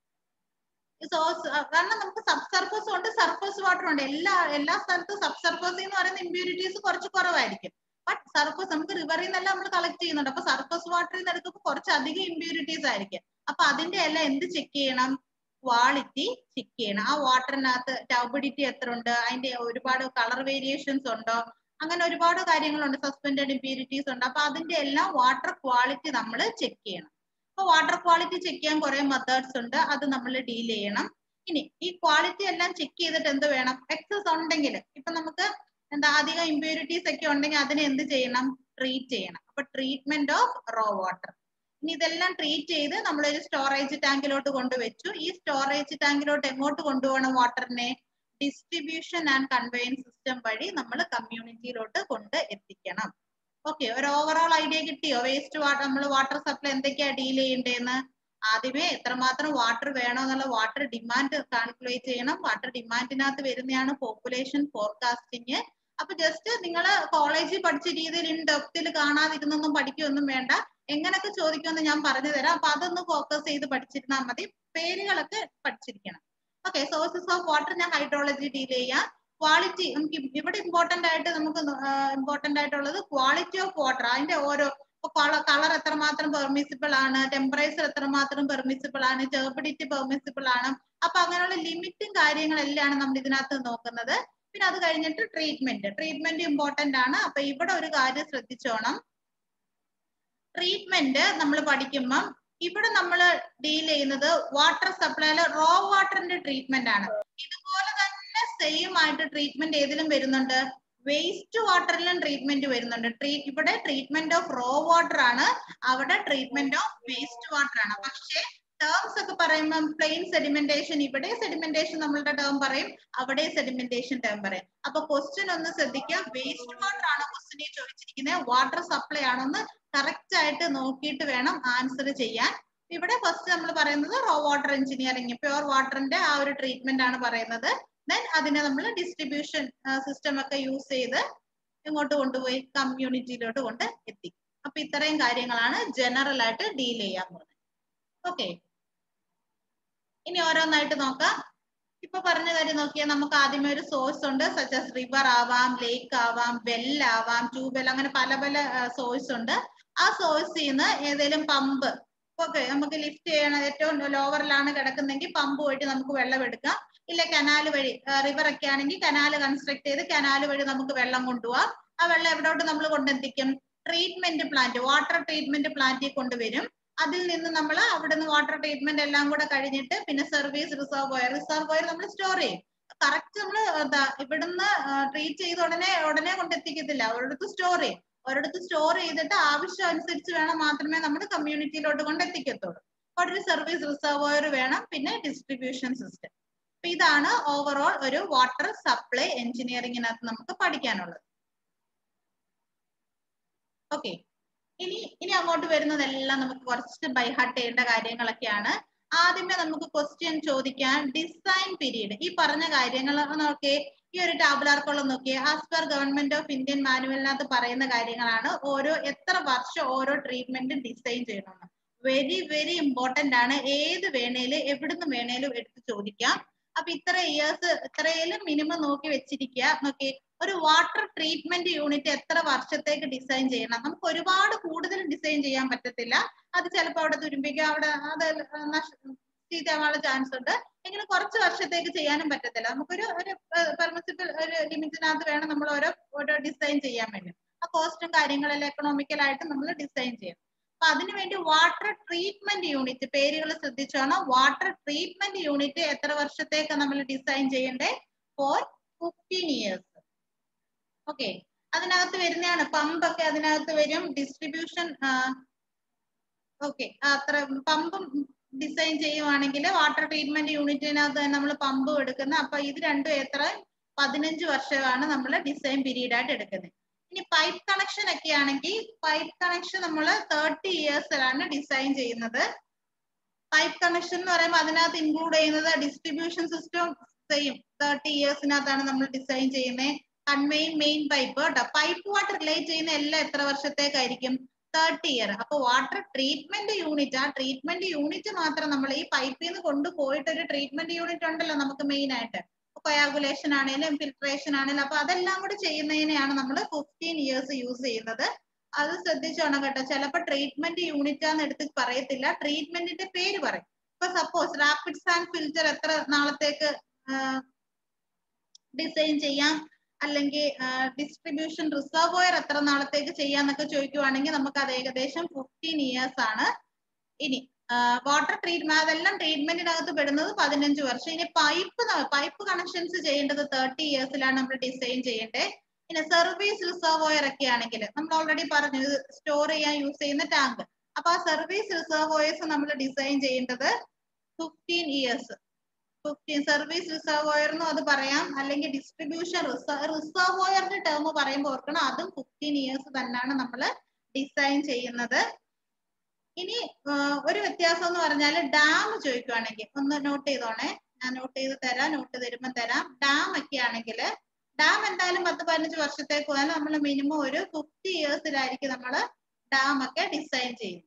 S1: ഈ സോഴ്സ് കാരണം നമുക്ക് സബ് സർഫസ് ഉണ്ട് സർഫസ് വാട്ടർ ഉണ്ട് എല്ലാ എല്ലാ സ്ഥലത്തും സബ് സർഫസ് എന്ന് പറയുന്ന ഇമ്പ്യൂരിറ്റീസ് കുറച്ച് കുറവായിരിക്കും ബട്ട് സർഫസ് നമുക്ക് റിവറിൽ നിന്നെല്ലാം നമ്മൾ കളക്ട് ചെയ്യുന്നുണ്ട് അപ്പൊ സർഫസ് വാട്ടറിൽ നിന്ന് എടുക്കുമ്പോൾ കുറച്ച് അധികം ഇമ്പ്യൂരിറ്റീസ് ആയിരിക്കും അപ്പൊ അതിന്റെ എല്ലാം എന്ത് ചെക്ക് ചെയ്യണം ക്വാളിറ്റി ചെക്ക് ചെയ്യണം ആ വാട്ടറിനകത്ത് ടബിഡിറ്റി എത്ര ഉണ്ട് അതിന്റെ ഒരുപാട് കളർ വേരിയേഷൻസ് ഉണ്ടോ അങ്ങനെ ഒരുപാട് കാര്യങ്ങളുണ്ട് സസ്പെൻഡഡ് ഇമ്പ്യൂരിറ്റീസ് ഉണ്ട് അപ്പൊ അതിന്റെ എല്ലാം വാട്ടർ ക്വാളിറ്റി നമ്മൾ ചെക്ക് ചെയ്യണം അപ്പൊ വാട്ടർ ക്വാളിറ്റി ചെക്ക് ചെയ്യാൻ കുറെ മെത്തേഡ്സ് ഉണ്ട് അത് നമ്മൾ ഡീൽ ചെയ്യണം ഇനി ഈ ക്വാളിറ്റി എല്ലാം ചെക്ക് ചെയ്തിട്ട് എന്ത് വേണം എക്സസ് ഉണ്ടെങ്കിൽ ഇപ്പൊ നമുക്ക് എന്താ അധികം ഇമ്പ്യൂരിറ്റീസ് ഒക്കെ ഉണ്ടെങ്കിൽ അതിനെ എന്ത് ചെയ്യണം ട്രീറ്റ് ചെയ്യണം അപ്പൊ ട്രീറ്റ്മെന്റ് ഓഫ് റോ വാട്ടർ ഇനി ഇതെല്ലാം ട്രീറ്റ് ചെയ്ത് നമ്മളൊരു സ്റ്റോറേജ് ടാങ്കിലോട്ട് കൊണ്ടുവച്ചു ഈ സ്റ്റോറേജ് ടാങ്കിലോട്ട് എങ്ങോട്ട് കൊണ്ടുപോകണം വാട്ടറിനെ ഡിസ്ട്രിബ്യൂഷൻ ആൻഡ് കൺവെയൻസ് സിസ്റ്റം വഴി നമ്മൾ കമ്മ്യൂണിറ്റിയിലോട്ട് കൊണ്ട് എത്തിക്കണം ഓക്കെ ഒരു ഓവറോൾ ഐഡിയ കിട്ടിയോ വേസ്റ്റ് വാട്ടർ നമ്മൾ വാട്ടർ സപ്ലൈ എന്തൊക്കെയാ ഡീൽ ചെയ്യേണ്ടതെന്ന് ആദ്യമേ എത്രമാത്രം വാട്ടർ വേണോ എന്നുള്ള വാട്ടർ ഡിമാൻഡ് കാൽക്കുലേറ്റ് ചെയ്യണം വാട്ടർ ഡിമാൻഡിനകത്ത് വരുന്നതാണ് പോപ്പുലേഷൻ ഫോർകാസ്റ്റിംഗ് അപ്പൊ ജസ്റ്റ് നിങ്ങൾ കോളേജിൽ പഠിച്ച രീതിയിൽ ഇൻ ഡെപ്തിൽ കാണാതിരുന്നൊന്നും പഠിക്കുകയൊന്നും വേണ്ട എങ്ങനെയൊക്കെ ചോദിക്കുമെന്ന് ഞാൻ പറഞ്ഞു തരാം അപ്പൊ അതൊന്ന് ഫോക്കസ് ചെയ്ത് പഠിച്ചിരുന്നാൽ മതി പേരുകളൊക്കെ പഠിച്ചിരിക്കണം ഓക്കെ സോഴ്സസ് ഓഫ് വാട്ടർ ഞാൻ ഹൈഡ്രോളജി ഡീൽ ചെയ്യാം ക്വാളിറ്റി നമുക്ക് ഇവിടെ ഇമ്പോർട്ടന്റ് ആയിട്ട് നമുക്ക് ഇമ്പോർട്ടന്റ് ആയിട്ടുള്ളത് ക്വാളിറ്റി ഓഫ് വാട്ടർ അതിന്റെ ഓരോ കളർ എത്രമാത്രം പെർമിസിബിൾ ആണ് ടെമ്പറേച്ചർ എത്രമാത്രം പെർമിസിബിൾ ആണ് ടേർബിഡിറ്റി പെർമിസിബിൾ ആണ് അപ്പൊ അങ്ങനെയുള്ള ലിമിറ്റും കാര്യങ്ങളെല്ലാം നമ്മൾ ഇതിനകത്ത് നോക്കുന്നത് പിന്നെ അത് കഴിഞ്ഞിട്ട് ട്രീറ്റ്മെന്റ് ട്രീറ്റ്മെന്റ് ഇമ്പോർട്ടന്റ് ആണ് അപ്പൊ ഇവിടെ ഒരു കാര്യം ശ്രദ്ധിച്ചോണം ട്രീറ്റ്മെന്റ് നമ്മൾ പഠിക്കുമ്പം ഇവിടെ നമ്മൾ ഡീൽ ചെയ്യുന്നത് വാട്ടർ സപ്ലൈയില് റോ വാട്ടറിന്റെ ട്രീറ്റ്മെന്റ് ആണ് ഇതുപോലെ തന്നെ സെയിം ആയിട്ട് ട്രീറ്റ്മെന്റ് ഏതിലും വരുന്നുണ്ട് വേസ്റ്റ് വാട്ടറിലും ട്രീറ്റ്മെന്റ് വരുന്നുണ്ട് ട്രീ ഇവിടെ ട്രീറ്റ്മെന്റ് ഓഫ് റോ വാട്ടർ ആണ് അവിടെ ട്രീറ്റ്മെന്റ് ഓഫ് വേസ്റ്റ് വാട്ടർ ആണ് പക്ഷേ ടേംസ് ഒക്കെ പറയുമ്പോൾ പ്ലെയിൻ സെഡിമെന്റേഷൻ ഇവിടെ സെഡിമെന്റേഷൻ നമ്മളുടെ ടേം പറയും അവിടെ സെഡിമെന്റേഷൻ ടേം പറയും അപ്പൊ ക്വസ്റ്റ്യൻ ഒന്ന് ശ്രദ്ധിക്കുക വേസ്റ്റ് വാട്ടർ ആണോ ക്വസ്റ്റ്യനെ ചോദിച്ചിരിക്കുന്നത് വാട്ടർ സപ്ലൈ ആണോ എന്ന് കറക്റ്റ് ആയിട്ട് നോക്കിയിട്ട് വേണം ആൻസർ ചെയ്യാൻ ഇവിടെ ഫസ്റ്റ് നമ്മൾ പറയുന്നത് റോ വാട്ടർ എഞ്ചിനീയറിംഗ് പ്യുവർ വാട്ടറിന്റെ ആ ഒരു ട്രീറ്റ്മെന്റ് ആണ് പറയുന്നത് ദെൻ അതിനെ നമ്മൾ ഡിസ്ട്രിബ്യൂഷൻ സിസ്റ്റം ഒക്കെ യൂസ് ചെയ്ത് ഇങ്ങോട്ട് കൊണ്ടുപോയി കമ്മ്യൂണിറ്റിയിലോട്ട് കൊണ്ട് എത്തി അപ്പൊ ഇത്രയും കാര്യങ്ങളാണ് ജനറൽ ആയിട്ട് ഡീൽ ചെയ്യാൻ പോകുന്നത് ഓക്കെ ഇനി ഓരോന്നായിട്ട് നോക്കാം ഇപ്പൊ പറഞ്ഞ കാര്യം നോക്കിയാൽ നമുക്ക് ആദ്യമേ ഒരു സോഴ്സ് ഉണ്ട് സച്ചസ് റിവർ ആവാം ലേക്ക് ആവാം വെൽ ആവാം ട്യൂബെൽ അങ്ങനെ പല പല സോഴ്സ് ഉണ്ട് ആ സോഴ്സിൽ നിന്ന് ഏതെങ്കിലും പമ്പ് ഓക്കെ നമുക്ക് ലിഫ്റ്റ് ചെയ്യണം ഏറ്റവും ലോവറിലാണ് കിടക്കുന്നെങ്കിൽ പമ്പ് വഴി നമുക്ക് വെള്ളം എടുക്കാം ഇല്ല കനാൽ വഴി റിവർ ഒക്കെ ആണെങ്കിൽ കനാൽ കൺസ്ട്രക്ട് ചെയ്ത് കനാൽ വഴി നമുക്ക് വെള്ളം കൊണ്ടുപോവാം ആ വെള്ളം എവിടോട്ട് നമ്മൾ കൊണ്ടെത്തിക്കും ട്രീറ്റ്മെന്റ് പ്ലാന്റ് വാട്ടർ ട്രീറ്റ്മെന്റ് പ്ലാന്റിൽ കൊണ്ടുവരും അതിൽ നിന്ന് നമ്മൾ അവിടുന്ന് വാട്ടർ ട്രീറ്റ്മെന്റ് എല്ലാം കൂടെ കഴിഞ്ഞിട്ട് പിന്നെ സർവീസ് റിസർവോയർ റിസർവോയർ നമ്മൾ സ്റ്റോർ ചെയ്യും കറക്റ്റ് നമ്മൾ എന്താ ഇവിടുന്ന് ട്രീറ്റ് ചെയ്ത് ഉടനെ ഉടനെ കൊണ്ടെത്തിക്കത്തില്ല ഒരിടത്ത് സ്റ്റോർ ചെയ്യും ഒരിടത്ത് സ്റ്റോർ ചെയ്തിട്ട് ആവശ്യം അനുസരിച്ച് വേണം മാത്രമേ നമ്മൾ കമ്മ്യൂണിറ്റിയിലോട്ട് കൊണ്ടെത്തിക്കത്തുള്ളൂ അപ്പോൾ ഒരു സർവീസ് റിസർവോയർ വേണം പിന്നെ ഡിസ്ട്രിബ്യൂഷൻ സിസ്റ്റം അപ്പൊ ഇതാണ് ഓവറോൾ ഒരു വാട്ടർ സപ്ലൈ എഞ്ചിനീയറിംഗിനകത്ത് നമുക്ക് പഠിക്കാനുള്ളത് ഓക്കെ ഇനി ഇനി അങ്ങോട്ട് വരുന്നതെല്ലാം നമുക്ക് കുറച്ച് ബൈഹാർട്ട് ചെയ്യേണ്ട കാര്യങ്ങളൊക്കെയാണ് ആദ്യമേ നമുക്ക് ക്വസ്റ്റ്യൻ ചോദിക്കാൻ ഡിസൈൻ പീരീഡ് ഈ പറഞ്ഞ കാര്യങ്ങൾ നോക്കിയേ ഈ ഒരു ടാബുലാർ കോളം നോക്കിയേ as per government of Indian മാനുവലിനകത്ത് പറയുന്ന കാര്യങ്ങളാണ് ഓരോ എത്ര വർഷം ഓരോ ട്രീറ്റ്മെന്റ് ഡിസൈൻ ചെയ്യണമെന്ന് വെരി വെരി ഇമ്പോർട്ടന്റ് ആണ് ഏത് വേണേലും എവിടുന്ന് വേണേലും എടുത്ത് ചോദിക്കാം അപ്പൊ ഇത്ര ഇയേഴ്സ് ഇത്രയിലും മിനിമം നോക്കി വെച്ചിരിക്കുക നോക്കി ഒരു വാട്ടർ ട്രീറ്റ്മെന്റ് യൂണിറ്റ് എത്ര വർഷത്തേക്ക് ഡിസൈൻ ചെയ്യണം നമുക്ക് ഒരുപാട് കൂടുതൽ ഡിസൈൻ ചെയ്യാൻ പറ്റത്തില്ല അത് ചിലപ്പോൾ അവിടെ തുരുമ്പിക്കുക അവിടെ അത് ചീത്തയാവാനുള്ള ചാൻസ് ഉണ്ട് എങ്കിലും കുറച്ച് വർഷത്തേക്ക് ചെയ്യാനും പറ്റത്തില്ല നമുക്കൊരു ഒരു പെർമിസിബിൾ ഒരു ലിമിറ്റിനകത്ത് വേണം നമ്മൾ ഓരോ ഓരോ ഡിസൈൻ ചെയ്യാൻ വേണ്ടി ആ കോസ്റ്റും കാര്യങ്ങളെല്ലാം എക്കണോമിക്കൽ ആയിട്ട് നമ്മൾ ഡിസൈൻ ചെയ്യണം അപ്പൊ അതിനുവേണ്ടി വാട്ടർ ട്രീറ്റ്മെന്റ് യൂണിറ്റ് പേരുകൾ ശ്രദ്ധിച്ചോണം വാട്ടർ ട്രീറ്റ്മെന്റ് യൂണിറ്റ് എത്ര വർഷത്തേക്ക് നമ്മൾ ഡിസൈൻ ചെയ്യണ്ടേ ഫോർ ഫിഫ്റ്റീൻ ഇയേഴ്സ് ഓക്കെ അതിനകത്ത് വരുന്നതാണ് പമ്പ് ഒക്കെ അതിനകത്ത് വരും ഡിസ്ട്രിബ്യൂഷൻ ഓക്കെ അത്ര പമ്പും ഡിസൈൻ ചെയ്യുവാണെങ്കിൽ വാട്ടർ ട്രീറ്റ്മെന്റ് യൂണിറ്റിനകത്ത് നമ്മൾ പമ്പ് എടുക്കുന്ന അപ്പൊ ഇത് രണ്ടും എത്ര പതിനഞ്ച് വർഷമാണ് നമ്മൾ ഡിസൈൻ പീരീഡ് ആയിട്ട് എടുക്കുന്നത് ഇനി പൈപ്പ് കണക്ഷൻ ഒക്കെ ആണെങ്കിൽ പൈപ്പ് കണക്ഷൻ നമ്മൾ തേർട്ടി ഇയേഴ്സിലാണ് ഡിസൈൻ ചെയ്യുന്നത് പൈപ്പ് കണക്ഷൻ എന്ന് പറയുമ്പോൾ അതിനകത്ത് ഇൻക്ലൂഡ് ചെയ്യുന്നത് ഡിസ്ട്രിബ്യൂഷൻ സിസ്റ്റം സെയിം തേർട്ടി ഇയേഴ്സിനകത്താണ് നമ്മൾ ഡിസൈൻ ചെയ്യുന്നത് കൺവെയിൻ മെയിൻ പൈപ്പ് കേട്ടോ പൈപ്പ് വാട്ടർ റിലേറ്റ് ചെയ്യുന്ന എല്ലാം എത്ര വർഷത്തേക്കായിരിക്കും തേർട്ടി ഇയർ അപ്പൊ വാട്ടർ ട്രീറ്റ്മെന്റ് യൂണിറ്റ് ആ ട്രീറ്റ്മെന്റ് യൂണിറ്റ് മാത്രം നമ്മൾ ഈ പൈപ്പിൽ നിന്ന് കൊണ്ടുപോയിട്ട് ഒരു ട്രീറ്റ്മെന്റ് യൂണിറ്റ് ഉണ്ടല്ലോ നമുക്ക് മെയിൻ ആയിട്ട് കൊയാഗുലേഷൻ ആണെങ്കിലും ഫിൽട്രേഷൻ ആണെങ്കിലും അപ്പൊ അതെല്ലാം കൂടി ചെയ്യുന്നതിനെയാണ് നമ്മൾ ഫിഫ്റ്റീൻ ഇയേഴ്സ് യൂസ് ചെയ്യുന്നത് അത് ശ്രദ്ധിച്ചോണം കേട്ടോ ചിലപ്പോ ട്രീറ്റ്മെന്റ് യൂണിറ്റ് ആന്ന് എടുത്ത് പറയത്തില്ല ട്രീറ്റ്മെന്റിന്റെ പേര് പറയും ഇപ്പൊ സപ്പോസ് റാപ്പിഡ് സാൻഡ് ഫിൽറ്റർ എത്ര നാളത്തേക്ക് ഡിസൈൻ ചെയ്യാം അല്ലെങ്കിൽ ഡിസ്ട്രിബ്യൂഷൻ റിസർവോയർ എത്ര നാളത്തേക്ക് ചെയ്യാന്നൊക്കെ ചോദിക്കുവാണെങ്കിൽ നമുക്ക് അത് ഏകദേശം ഫിഫ്റ്റീൻ ഇയേഴ്സ് ആണ് ഇനി വാട്ടർ ട്രീറ്റ്മെന്റ് അതെല്ലാം ട്രീറ്റ്മെന്റിനകത്ത് പെടുന്നത് പതിനഞ്ച് വർഷം ഇനി പൈപ്പ് പൈപ്പ് കണക്ഷൻസ് ചെയ്യേണ്ടത് തേർട്ടി ഇയേഴ്സിലാണ് നമ്മൾ ഡിസൈൻ ചെയ്യേണ്ടത് പിന്നെ സർവീസ് റിസർവോയർ ഒക്കെ ആണെങ്കിൽ നമ്മൾ ഓൾറെഡി പറഞ്ഞു സ്റ്റോർ ചെയ്യാൻ യൂസ് ചെയ്യുന്ന ടാങ്ക് അപ്പൊ ആ സർവീസ് റിസർവോയേഴ്സ് നമ്മൾ ഡിസൈൻ ചെയ്യേണ്ടത് fifteen years fifteen service reservoir എന്നും അത് പറയാം അല്ലെങ്കിൽ ഡിസ്ട്രിബ്യൂഷൻ റിസർവോയറിന്റെ ടേം പറയുമ്പോൾ ഓർക്കണം അതും ഫിഫ്റ്റീൻ ഇയേഴ്സ് തന്നെയാണ് നമ്മൾ ഡിസൈൻ ചെയ്യുന്നത് ഇനി ഒരു വ്യത്യാസം എന്ന് പറഞ്ഞാൽ ഡാം ചോദിക്കുവാണെങ്കിൽ ഒന്ന് നോട്ട് ചെയ്തോണേ ഞാൻ നോട്ട് ചെയ്ത് തരാം നോട്ട് തരുമ്പോൾ തരാം ഡാം ഒക്കെ ആണെങ്കിൽ ഡാം എന്തായാലും പത്ത് പതിനഞ്ച് വർഷത്തേക്ക് പോയാൽ നമ്മൾ മിനിമം ഒരു ഫിഫ്റ്റി ഇയേഴ്സിലായിരിക്കും നമ്മൾ ഡാം ഒക്കെ ഡിസൈൻ ചെയ്യും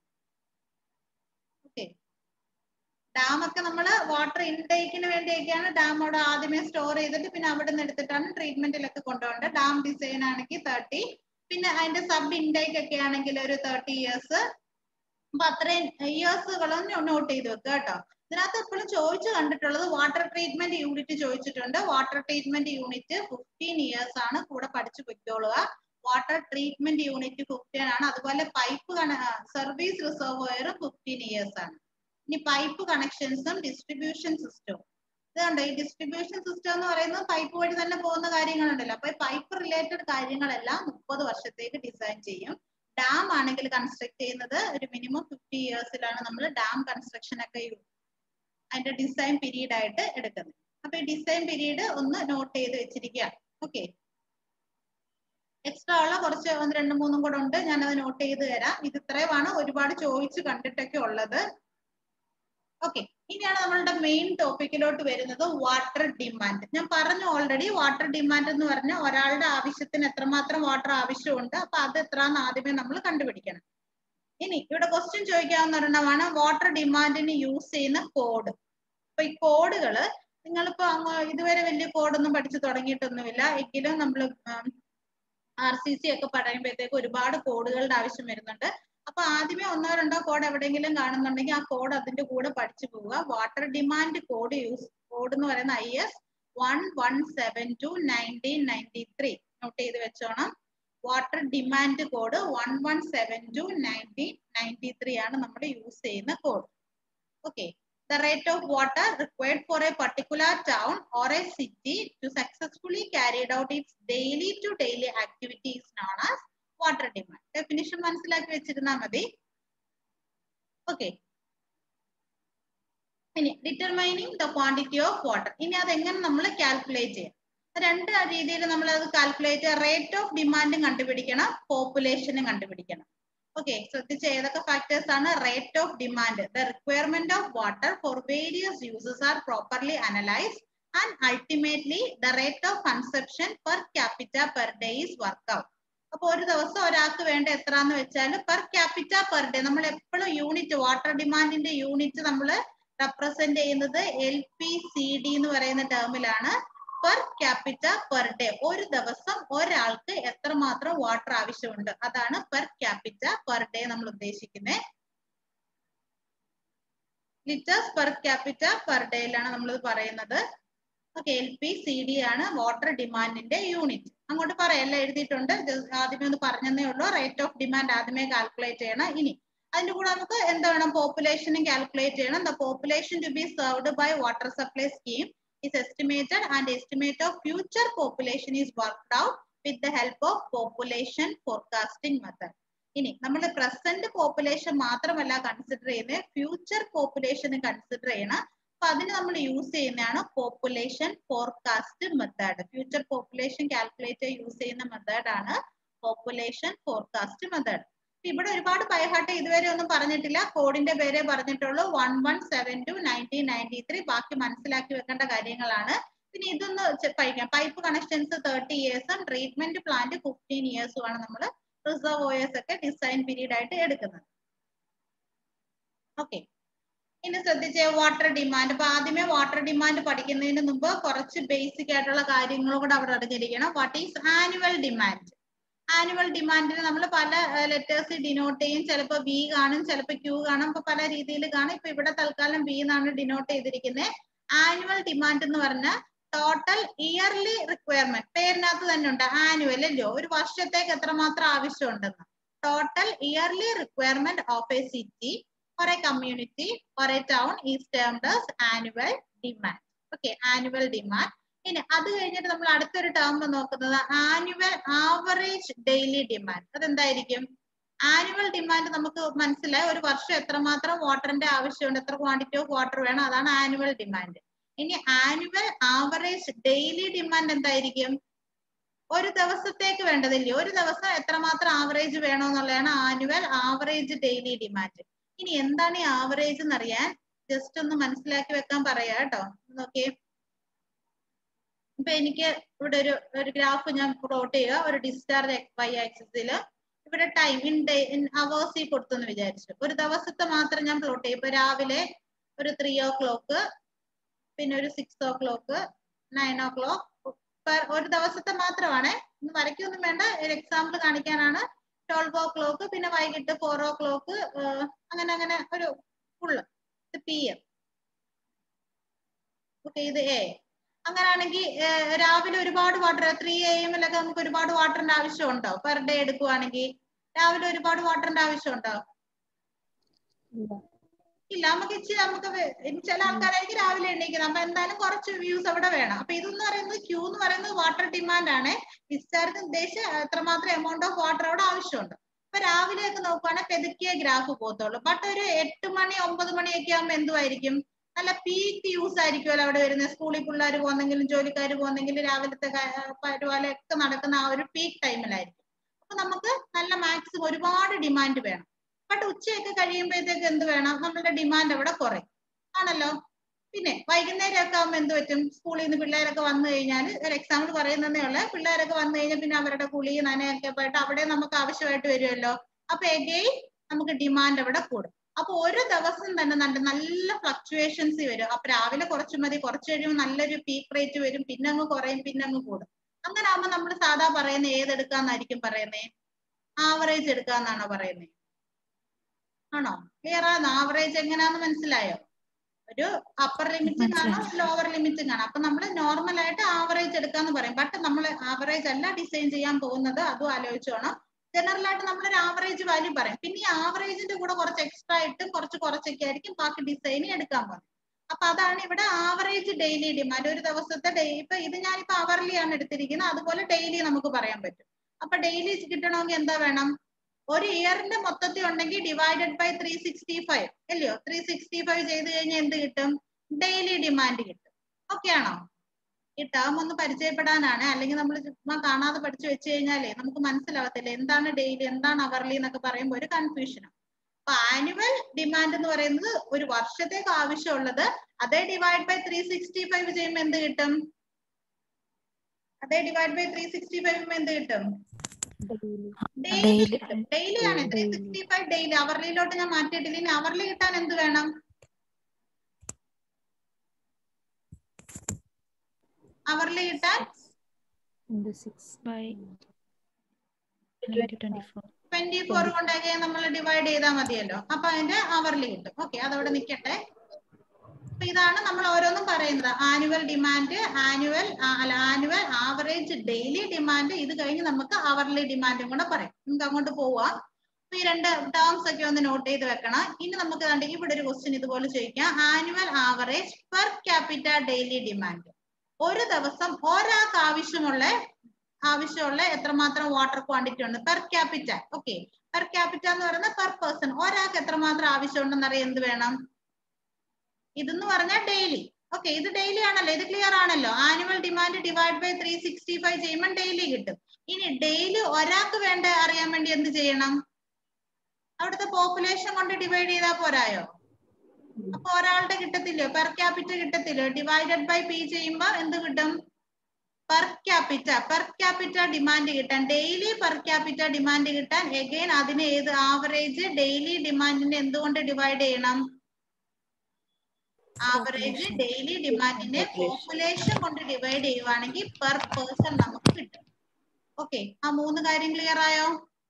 S1: ഓക്കെ ഡാം ഒക്കെ നമ്മൾ വാട്ടർ ഇൻടേക്കിന് വേണ്ടിയൊക്കെയാണ് ഡാം അവിടെ ആദ്യമേ സ്റ്റോർ ചെയ്തിട്ട് പിന്നെ അവിടെ നിന്ന് എടുത്തിട്ടാണ് ട്രീറ്റ്മെന്റിലൊക്കെ കൊണ്ടുപോകേണ്ടത് ഡാം ഡിസൈൻ ആണെങ്കിൽ തേർട്ടി പിന്നെ അതിന്റെ സബ് ഇൻടേക്ക് ഒക്കെ ആണെങ്കിൽ ഒരു തേർട്ടി ഇയേഴ്സ് അപ്പൊ അത്രയും ഇയേഴ്സുകളും നോട്ട് ചെയ്ത് വെക്കുക കേട്ടോ ഇതിനകത്ത് എപ്പോഴും ചോദിച്ചു കണ്ടിട്ടുള്ളത് വാട്ടർ ട്രീറ്റ്മെന്റ് യൂണിറ്റ് ചോദിച്ചിട്ടുണ്ട് water treatment unit fifteen years ആണ് കൂടെ പഠിച്ചു പൊയ്ക്കോളുക വാട്ടർ ട്രീറ്റ്മെന്റ് യൂണിറ്റ് ഫിഫ്റ്റീൻ ആണ് അതുപോലെ പൈപ്പ് സർവീസ് റിസർവോയറും ഫിഫ്റ്റീൻ ഇയേഴ്സ് ആണ് ഇനി പൈപ്പ് കണക്ഷൻസും ഡിസ്ട്രിബ്യൂഷൻ സിസ്റ്റവും ഇത് കണ്ടോ ഈ ഡിസ്ട്രിബ്യൂഷൻ സിസ്റ്റം എന്ന് പറയുന്നത് പൈപ്പ് വഴി തന്നെ പോകുന്ന കാര്യങ്ങളുണ്ടല്ലോ അപ്പൊ പൈപ്പ് റിലേറ്റഡ് കാര്യങ്ങളെല്ലാം മുപ്പത് വർഷത്തേക്ക് ഡിസൈൻ ചെയ്യും ഡാം ആണെങ്കിൽ കൺസ്ട്രക്ട് ചെയ്യുന്നത് ഒരു മിനിമം ഫിഫ്റ്റി ഇയേഴ്സിലാണ് നമ്മൾ ഡാം കൺസ്ട്രക്ഷൻ ഒക്കെ അതിന്റെ ഡിസൈൻ പീരീഡ് ആയിട്ട് എടുക്കുന്നത് അപ്പൊ ഈ ഡിസൈൻ പീരീഡ് ഒന്ന് നോട്ട് ചെയ്ത് വെച്ചിരിക്കുക ഓക്കെ എക്സ്ട്രാ ഉള്ള കുറച്ച് ഒന്ന് രണ്ട് മൂന്നും കൂടെ ഉണ്ട് ഞാനത് നോട്ട് ചെയ്ത് തരാം ഇത് ഇത്രയുമാണ് ഒരുപാട് ചോദിച്ച് കണ്ടിട്ടൊക്കെ ഉള്ളത് ഓക്കെ ഇനിയാണ് നമ്മളുടെ മെയിൻ ടോപ്പിക്കിലോട്ട് വരുന്നത് വാട്ടർ ഡിമാൻഡ് ഞാൻ പറഞ്ഞു ഓൾറെഡി വാട്ടർ ഡിമാൻഡ് എന്ന് പറഞ്ഞാൽ ഒരാളുടെ ആവശ്യത്തിന് എത്രമാത്രം വാട്ടർ ആവശ്യമുണ്ട് അപ്പൊ അത് എത്രന്ന് ആദ്യമേ നമ്മൾ കണ്ടുപിടിക്കണം ഇനി ഇവിടെ ക്വസ്റ്റ്യൻ ചോദിക്കാവുന്ന ഒരെണ്ണമാണ് വാട്ടർ ഡിമാൻഡിന് യൂസ് ചെയ്യുന്ന കോഡ് അപ്പൊ ഈ കോഡുകള് നിങ്ങളിപ്പോ അങ്ങ് ഇതുവരെ വലിയ കോഡൊന്നും പഠിച്ചു തുടങ്ങിയിട്ടൊന്നുമില്ല എങ്കിലും നമ്മൾ ആർ സി സി ഒക്കെ പറയുമ്പോഴത്തേക്ക് ഒരുപാട് കോഡുകളുടെ ആവശ്യം വരുന്നുണ്ട് അപ്പൊ ആദ്യമേ ഒന്നോ രണ്ടോ കോഡ് എവിടെയെങ്കിലും കാണുന്നുണ്ടെങ്കിൽ ആ കോഡ് അതിന്റെ കൂടെ പഠിച്ചു പോവുക water demand code use code എന്ന് പറയുന്ന I S one one seven two nineteen ninety three note ചെയ്ത് വെച്ചോണം water demand code one one seven two nineteen ninety three ആണ് നമ്മൾ യൂസ് ചെയ്യുന്ന code okay the rate of water required for a particular town or a city to successfully carry out its daily to daily activity is known as water demand. Definition മനസ്സിലാക്കി വെച്ചിരുന്നാൽ മതി okay ഇനി determining the quantity of water ഇനി അത് എങ്ങനെ നമ്മൾ calculate ചെയ്യാം രണ്ട് രീതിയിൽ നമ്മൾ അത് കാൽക്കുലേറ്റ് റേറ്റ് ഓഫ് ഡിമാൻഡും കണ്ടുപിടിക്കണം പോപ്പുലേഷനും കണ്ടുപിടിക്കണം ഓക്കെ ശ്രദ്ധിച്ച ഏതൊക്കെ ഫാക്ടേഴ്സ് ആണ് rate of demand the requirement of water for various uses are properly analyse and ultimately the rate of consumption per capita per day is work out അപ്പൊ ഒരു ദിവസം ഒരാൾക്ക് വേണ്ട എത്ര എന്ന് വെച്ചാൽ പെർ ക്യാപിറ്റ പെർ ഡേ നമ്മൾ എപ്പോഴും യൂണിറ്റ് വാട്ടർ ഡിമാൻഡിന്റെ യൂണിറ്റ് നമ്മൾ റെപ്രസെന്റ് ചെയ്യുന്നത് എൽ പി സി ഡി എന്ന് പറയുന്ന ടേമിലാണ് പെർ ക്യാപിറ്റ പെർ ഡേ ഒരു ദിവസം ഒരാൾക്ക് എത്രമാത്രം വാട്ടർ ആവശ്യമുണ്ട് അതാണ് പെർ ക്യാപിറ്റ പെർ ഡേ നമ്മൾ ഉദ്ദേശിക്കുന്നത് ലിറ്റേഴ്സ് പെർ ക്യാപിറ്റ പെർ ഡേയിലാണ് നമ്മൾ പറയുന്നത് okay L P C D ആണ് വാട്ടർ ഡിമാൻഡിന്റെ യൂണിറ്റ് അങ്ങോട്ട് പറയാം എല്ലാം എഴുതിയിട്ടുണ്ട് ആദ്യമേ ഒന്ന് പറഞ്ഞതേ ഉള്ളൂ റേറ്റ് ഓഫ് ഡിമാൻഡ് ആദ്യമേ കാൽക്കുലേറ്റ് ചെയ്യണം ഇനി അതിന്റെ കൂടെ നമുക്ക് എന്ത് വേണം പോപ്പുലേഷനും കാൽക്കുലേറ്റ് ചെയ്യണം the population to be served by water supply scheme is estimated and estimate of future population is worked out with the help of population forecasting method. ഇനി നമ്മൾ പ്രസന്റ് പോപ്പുലേഷൻ മാത്രമല്ല കൺസിഡർ ചെയ്യുന്നത് ഫ്യൂച്ചർ പോപ്പുലേഷൻ കൺസിഡർ ചെയ്യണം അപ്പൊ അതിന് നമ്മൾ use ചെയ്യുന്നതാണ് population forecast method future population calculator use ചെയ്യുന്ന മെത്തേഡ് ആണ് പോപ്പുലേഷൻ ഫോർകാസ്റ്റ് മെത്തേഡ് ഇവിടെ ഒരുപാട് ബൈഹാർട്ട് ഇതുവരെ ഒന്നും പറഞ്ഞിട്ടില്ല കോഡിന്റെ പേരെ പറഞ്ഞിട്ടുള്ളൂ one one seven two nineteen ninety three ബാക്കി മനസ്സിലാക്കി വെക്കേണ്ട കാര്യങ്ങളാണ് പിന്നെ ഇതൊന്ന് ചെ- പഠിക്കാം പൈപ്പ് കണക്ഷൻസ് തേർട്ടി ഇയേഴ്സും ട്രീറ്റ്മെന്റ് പ്ലാന്റ് ഫിഫ്റ്റീൻ ഇയേഴ്സും ആണ് നമ്മൾ റിസർവോയേഴ്സ് ഒക്കെ ഡിസൈൻ പീരീഡ് ആയിട്ട് എടുക്കുന്നത് ഓക്കെ ഇനി ശ്രദ്ധിച്ചേ വാട്ടർ ഡിമാൻഡ് അപ്പൊ ആദ്യമേ വാട്ടർ ഡിമാൻഡ് പഠിക്കുന്നതിന് മുമ്പ് കുറച്ച് ബേസിക് ആയിട്ടുള്ള കാര്യങ്ങളും കൂടെ അവിടെ അറിഞ്ഞിരിക്കണം what is annual demand annual ഡിമാൻഡിന് നമ്മൾ പല ലെറ്റേഴ്സ് ഡിനോട്ട് ചെയ്യും ചിലപ്പോൾ ബി കാണും ചിലപ്പോൾ ക്യൂ കാണും അപ്പൊ പല രീതിയിൽ കാണും ഇപ്പൊ ഇവിടെ തൽക്കാലം ബി എന്നാണ് ഡിനോട്ട് ചെയ്തിരിക്കുന്നത് ആനുവൽ ഡിമാൻഡ് എന്ന് പറഞ്ഞാൽ ടോട്ടൽ ഇയർലി റിക്വയർമെന്റ് പേരിനകത്ത് തന്നെ ഉണ്ട് ആനുവൽ അല്ലയോ ഒരു വർഷത്തേക്ക് എത്രമാത്രം ആവശ്യമുണ്ടെന്ന് total yearly requirement of a city or a community or a town is termed as annual demand. Okay, annual demand. ഇനി അത് കഴിഞ്ഞിട്ട് നമ്മൾ അടുത്തൊരു ടേം നോക്കുന്നത് ആനുവൽ ആവറേജ് ഡെയിലി ഡിമാൻഡ് അതെന്തായിരിക്കും ആനുവൽ ഡിമാൻഡ് നമുക്ക് മനസ്സിലായി ഒരു വർഷം എത്രമാത്രം വാട്ടറിന്റെ ആവശ്യമുണ്ട് എത്ര ക്വാണ്ടിറ്റി ഓഫ് വാട്ടർ വേണം അതാണ് ആനുവൽ ഡിമാൻഡ് ഇനി ആനുവൽ ആവറേജ് ഡെയിലി ഡിമാൻഡ് എന്തായിരിക്കും ഒരു ദിവസത്തേക്ക് വേണ്ടതില്ലേ ഒരു ദിവസം എത്രമാത്രം ആവറേജ് വേണമെന്നുള്ളതാണ് ആനുവൽ ആവറേജ് ഡെയിലി ഡിമാൻഡ് ഇനി എന്താണ് ഈ ആവറേജ് എന്നറിയാൻ ജസ്റ്റ് ഒന്ന് മനസ്സിലാക്കി വെക്കാൻ പറയാ കേട്ടോ നോക്കിയേ ഇപ്പൊ എനിക്ക് ഇവിടെ ഒരു ഒരു ഗ്രാഫ് ഞാൻ പ്ലോട്ട് ചെയ്യുക ഒരു ഡിസ്ചാർജ് എക്സ് വൈ ആക്സിസിൽ ഇവിടെ ടൈം ഇൻ ഡേ ഇൻ അവേഴ്സിൽ കൊടുത്തെന്ന് വിചാരിച്ചു ഒരു ദിവസത്തെ മാത്രം ഞാൻ പ്ലോട്ട് ചെയ്യും ഇപ്പൊ രാവിലെ ഒരു ത്രീ ഓ ക്ലോക്ക് പിന്നെ ഒരു six o'clock nine o'clock ഒരു ദിവസത്തെ മാത്രമാണ് ഇന്ന് വരയ്ക്കൊന്നും വേണ്ട ഒരു എക്സാമ്പിൾ കാണിക്കാനാണ് ട്വൽവ് ഓ ക്ലോക്ക് പിന്നെ വൈകിട്ട് ഫോർ ഓ ക്ലോക്ക് അങ്ങനെ അങ്ങനെ ഒരു ഫുള്ള് ഇത് പി എം ഓക്കെ ഇത് എ അങ്ങനെയാണെങ്കിൽ രാവിലെ ഒരുപാട് വാട്ടർ ത്രീ എ എമ്മിലൊക്കെ നമുക്ക് ഒരുപാട് വാട്ടറിന്റെ ആവശ്യമുണ്ടോ പെർ ഡേ എടുക്കുവാണെങ്കിൽ രാവിലെ ഒരുപാട് വാട്ടറിന്റെ ആവശ്യമുണ്ടോ ഇല്ല നമുക്ക് ഇച്ചിരി നമുക്ക് വേ- ഇനി ചില ആൾക്കാരായിരിക്കും രാവിലെ എണീക്കുന്നത് അപ്പൊ എന്തായാലും കുറച്ച് വ്യൂസ് അവിടെ വേണം അപ്പൊ ഇതെന്ന് പറയുന്നത് ക്യൂ എന്ന് പറയുന്നത് വാട്ടർ ഡിമാൻഡ് ആണ് ഡിസ്ചാർജ് ഉദ്ദേശിച്ച് എത്രമാത്രം എമൗണ്ട് ഓഫ് വാട്ടർ അവിടെ ആവശ്യമുണ്ട് അപ്പൊ രാവിലെ ഒക്കെ നോക്കുവാണെങ്കിൽ പെതുക്കിയ ഗ്രാഫ് പോകത്തുള്ളൂ ബട്ട് ഒരു എട്ട് മണി ഒമ്പത് മണിയൊക്കെ ആകുമ്പോൾ എന്തുമായിരിക്കും നല്ല പീക്ക് യൂസ് ആയിരിക്കുമല്ലോ അവിടെ വരുന്നത് സ്കൂളിൽ പിള്ളേർ പോകുന്നെങ്കിലും ജോലിക്കാർ പോകുന്നെങ്കിലും രാവിലത്തെ ക- പരിപാടിയൊക്കെ നടക്കുന്ന ആ ഒരു പീക്ക് ടൈമിലായിരിക്കും അപ്പൊ നമുക്ക് നല്ല മാക്സിമം ഒരുപാട് ഡിമാൻഡ് വേണം ബട്ട് ഉച്ചയൊക്കെ കഴിയുമ്പോഴത്തേക്ക് എന്ത് വേണം നമ്മളുടെ ഡിമാൻഡ് അവിടെ കുറയും ആണല്ലോ പിന്നെ വൈകുന്നേരം ഒക്കെ ആകുമ്പോൾ എന്ത് പറ്റും സ്കൂളിൽ നിന്ന് പിള്ളേരൊക്കെ വന്നു കഴിഞ്ഞാൽ ഒരു എക്സാമ്പിൾ പറയുന്നതേ ഉള്ളൂ പിള്ളേരൊക്കെ വന്നു കഴിഞ്ഞാൽ പിന്നെ അവരുടെ കുളി നനയൊക്കെ പോയിട്ട് അവിടെ നമുക്ക് ആവശ്യമായിട്ട് വരുമല്ലോ അപ്പൊ എഗെയിൻ നമുക്ക് ഡിമാൻഡ് അവിടെ കൂടും അപ്പൊ ഒരു ദിവസം തന്നെ നല്ല നല്ല ഫ്ലക്ച്വേഷൻസ് വരും അപ്പൊ രാവിലെ കുറച്ച് മതി കുറച്ച് കഴിയുമ്പോൾ നല്ലൊരു പീക്ക് റേറ്റ് വരും പിന്നെ അങ്ങ് കുറയും പിന്നെ അങ്ങ് കൂടും അങ്ങനെ ആകുമ്പോൾ നമ്മൾ സാധാ പറയുന്ന ഏതെടുക്കാന്നായിരിക്കും പറയുന്നേ ആവറേജ് എടുക്കാന്നാണോ പറയുന്നത് ആണോ ക്ലിയർ ആണ് ആവറേജ് എങ്ങനെയാന്ന് മനസ്സിലായോ ഒരു അപ്പർ ലിമിറ്റിംഗ് ആണോ ലോവർ ലിമിറ്റിംഗ് ആണോ അപ്പൊ നമ്മൾ നോർമൽ ആയിട്ട് ആവറേജ് എടുക്കാന്ന് പറയും ബട്ട് നമ്മൾ ആവറേജ് അല്ല ഡിസൈൻ ചെയ്യാൻ പോകുന്നത് അതും ആലോചിച്ചോണം ജനറൽ ആയിട്ട് നമ്മൾ ഒരു ആവറേജ് വാല്യൂ പറയും പിന്നെ ഈ ആവറേജിന്റെ കൂടെ കുറച്ച് എക്സ്ട്രാ ഇട്ടും കുറച്ച് കുറച്ചൊക്കെ ആയിരിക്കും ബാക്കി ഡിസൈൻ എടുക്കാൻ പോകുന്നത് അപ്പൊ അതാണ് ഇവിടെ ആവറേജ് ഡെയിലി ഡിമാൻഡ് ഒരു ദിവസത്തെ ഡേ ഇപ്പൊ ഇത് ഞാനിപ്പോ അവർലി ആണ് എടുത്തിരിക്കുന്നത് അതുപോലെ ഡെയിലി നമുക്ക് പറയാൻ പറ്റും അപ്പൊ ഡെയിലി കിട്ടണമെങ്കിൽ എന്താ വേണം ഒരു ഇയറിന്റെ മൊത്തത്തിൽ ഉണ്ടെങ്കിൽ divided by three sixty five അല്ലയോ ത്രീ സിക്സ്റ്റി ഫൈവ് ചെയ്ത് കഴിഞ്ഞാൽ എന്ത് കിട്ടും ഡെയിലി ഡിമാൻഡ് കിട്ടും ഓക്കെ ആണോ ഈ ടേം ഒന്ന് പരിചയപ്പെടാനാണ് അല്ലെങ്കിൽ നമ്മൾ ചുമ്മാ കാണാതെ പഠിച്ചു വെച്ച് കഴിഞ്ഞാലേ നമുക്ക് മനസ്സിലാവത്തില്ല എന്താണ് ഡെയിലി എന്താണ് അവർലി എന്നൊക്കെ പറയുമ്പോൾ ഒരു കൺഫ്യൂഷനാണ് അപ്പൊ ആനുവൽ ഡിമാൻഡ് എന്ന് പറയുന്നത് ഒരു വർഷത്തേക്ക് ആവശ്യമുള്ളത് അതേ divide by three sixty five ചെയ്യുമ്പോൾ എന്ത് കിട്ടും അതേ divide by three sixty five എന്ത് കിട്ടും ഡെയിലി
S2: Daily.
S1: കിട്ടും ഡെയിലി ആണ് ത്രീ സിക്സ്റ്റി ഫൈവ് ഡെയിലി അവർലിയിലോട്ട് ഞാൻ മാറ്റിയിട്ടില്ല ഇനി അവർലി കിട്ടാൻ എന്ത് വേണം അവർലി കിട്ടാൻ
S2: into 6 by 20 24
S1: ട്വന്റി ഫോർ കൊണ്ടൊക്കെ നമ്മൾ ഡിവൈഡ് ചെയ്താൽ മതിയല്ലോ അപ്പൊ അതിന്റെ അവർലി കിട്ടും ഓക്കെ അതവിടെ നിൽക്കട്ടെ അപ്പൊ ഇതാണ് നമ്മൾ ഓരോന്നും പറയുന്നത് ആനുവൽ ഡിമാൻഡ് ആനുവൽ അല്ല ആനുവൽ ആവറേജ് ഡെയിലി ഡിമാൻഡ് ഇത് കഴിഞ്ഞ് നമുക്ക് അവർലി ഡിമാൻഡും കൂടെ പറയാം നമുക്ക് അങ്ങോട്ട് പോവാം അപ്പൊ ഈ രണ്ട് ടേംസ് ഒക്കെ ഒന്ന് നോട്ട് ചെയ്ത് വെക്കണം ഇനി നമുക്ക് കണ്ട് ഇവിടെ ഒരു ക്വസ്റ്റ്യൻ ഇതുപോലെ ചോദിക്കാം annual average per capita daily demand ഒരു ദിവസം ഒരാൾക്ക് ആവശ്യമുള്ള ആവശ്യമുള്ള എത്രമാത്രം വാട്ടർ ക്വാണ്ടിറ്റി ഉണ്ട് per capita okay per capita എന്ന് പറയുന്നത് പെർ പേഴ്സൺ ഒരാൾക്ക് എത്രമാത്രം ആവശ്യമുണ്ടെന്ന് അറിയാൻ എന്ത് വേണം ഇതെന്ന് പറഞ്ഞാൽ ഡെയിലി ഓക്കെ ഇത് ഡെയിലി ആണല്ലോ ഇത് ക്ലിയർ ആണല്ലോ annual demand divide by three sixty five ചെയ്യുമ്പോൾ ഡെയിലി കിട്ടും ഇനി ഡെയിലി ഒരാൾക്ക് വേണ്ട അറിയാൻ വേണ്ടി എന്ത് ചെയ്യണം അവിടുത്തെ പോപ്പുലേഷൻ കൊണ്ട് ഡിവൈഡ് ചെയ്താൽ പോരായോ അപ്പൊ ഒരാളുടെ കിട്ടത്തില്ലയോ പെർ ക്യാപിറ്റ കിട്ടത്തില്ലയോ ഡിവൈഡഡ് ബൈ പി ചെയ്യുമ്പോ എന്ത് കിട്ടും per capita per capita demand കിട്ടാൻ ഡെയിലി പെർ ക്യാപിറ്റ ഡിമാൻഡ് കിട്ടാൻ എഗെയിൻ അതിന് ഏത് ആവറേജ് ഡെയിലി ഡിമാൻഡിനെ എന്തുകൊണ്ട് ഡിവൈഡ് ചെയ്യണം ആവറേജ് ഡെയിലി ഡിമാൻഡിനെ പോപ്പുലേഷൻ കൊണ്ട് ഡിവൈഡ് ചെയ്യുവാണെങ്കിൽ പെർ പേഴ്സൺ നമുക്ക് കിട്ടും ഓക്കെ ആ മൂന്ന് കാര്യം ക്ലിയർ ആയോ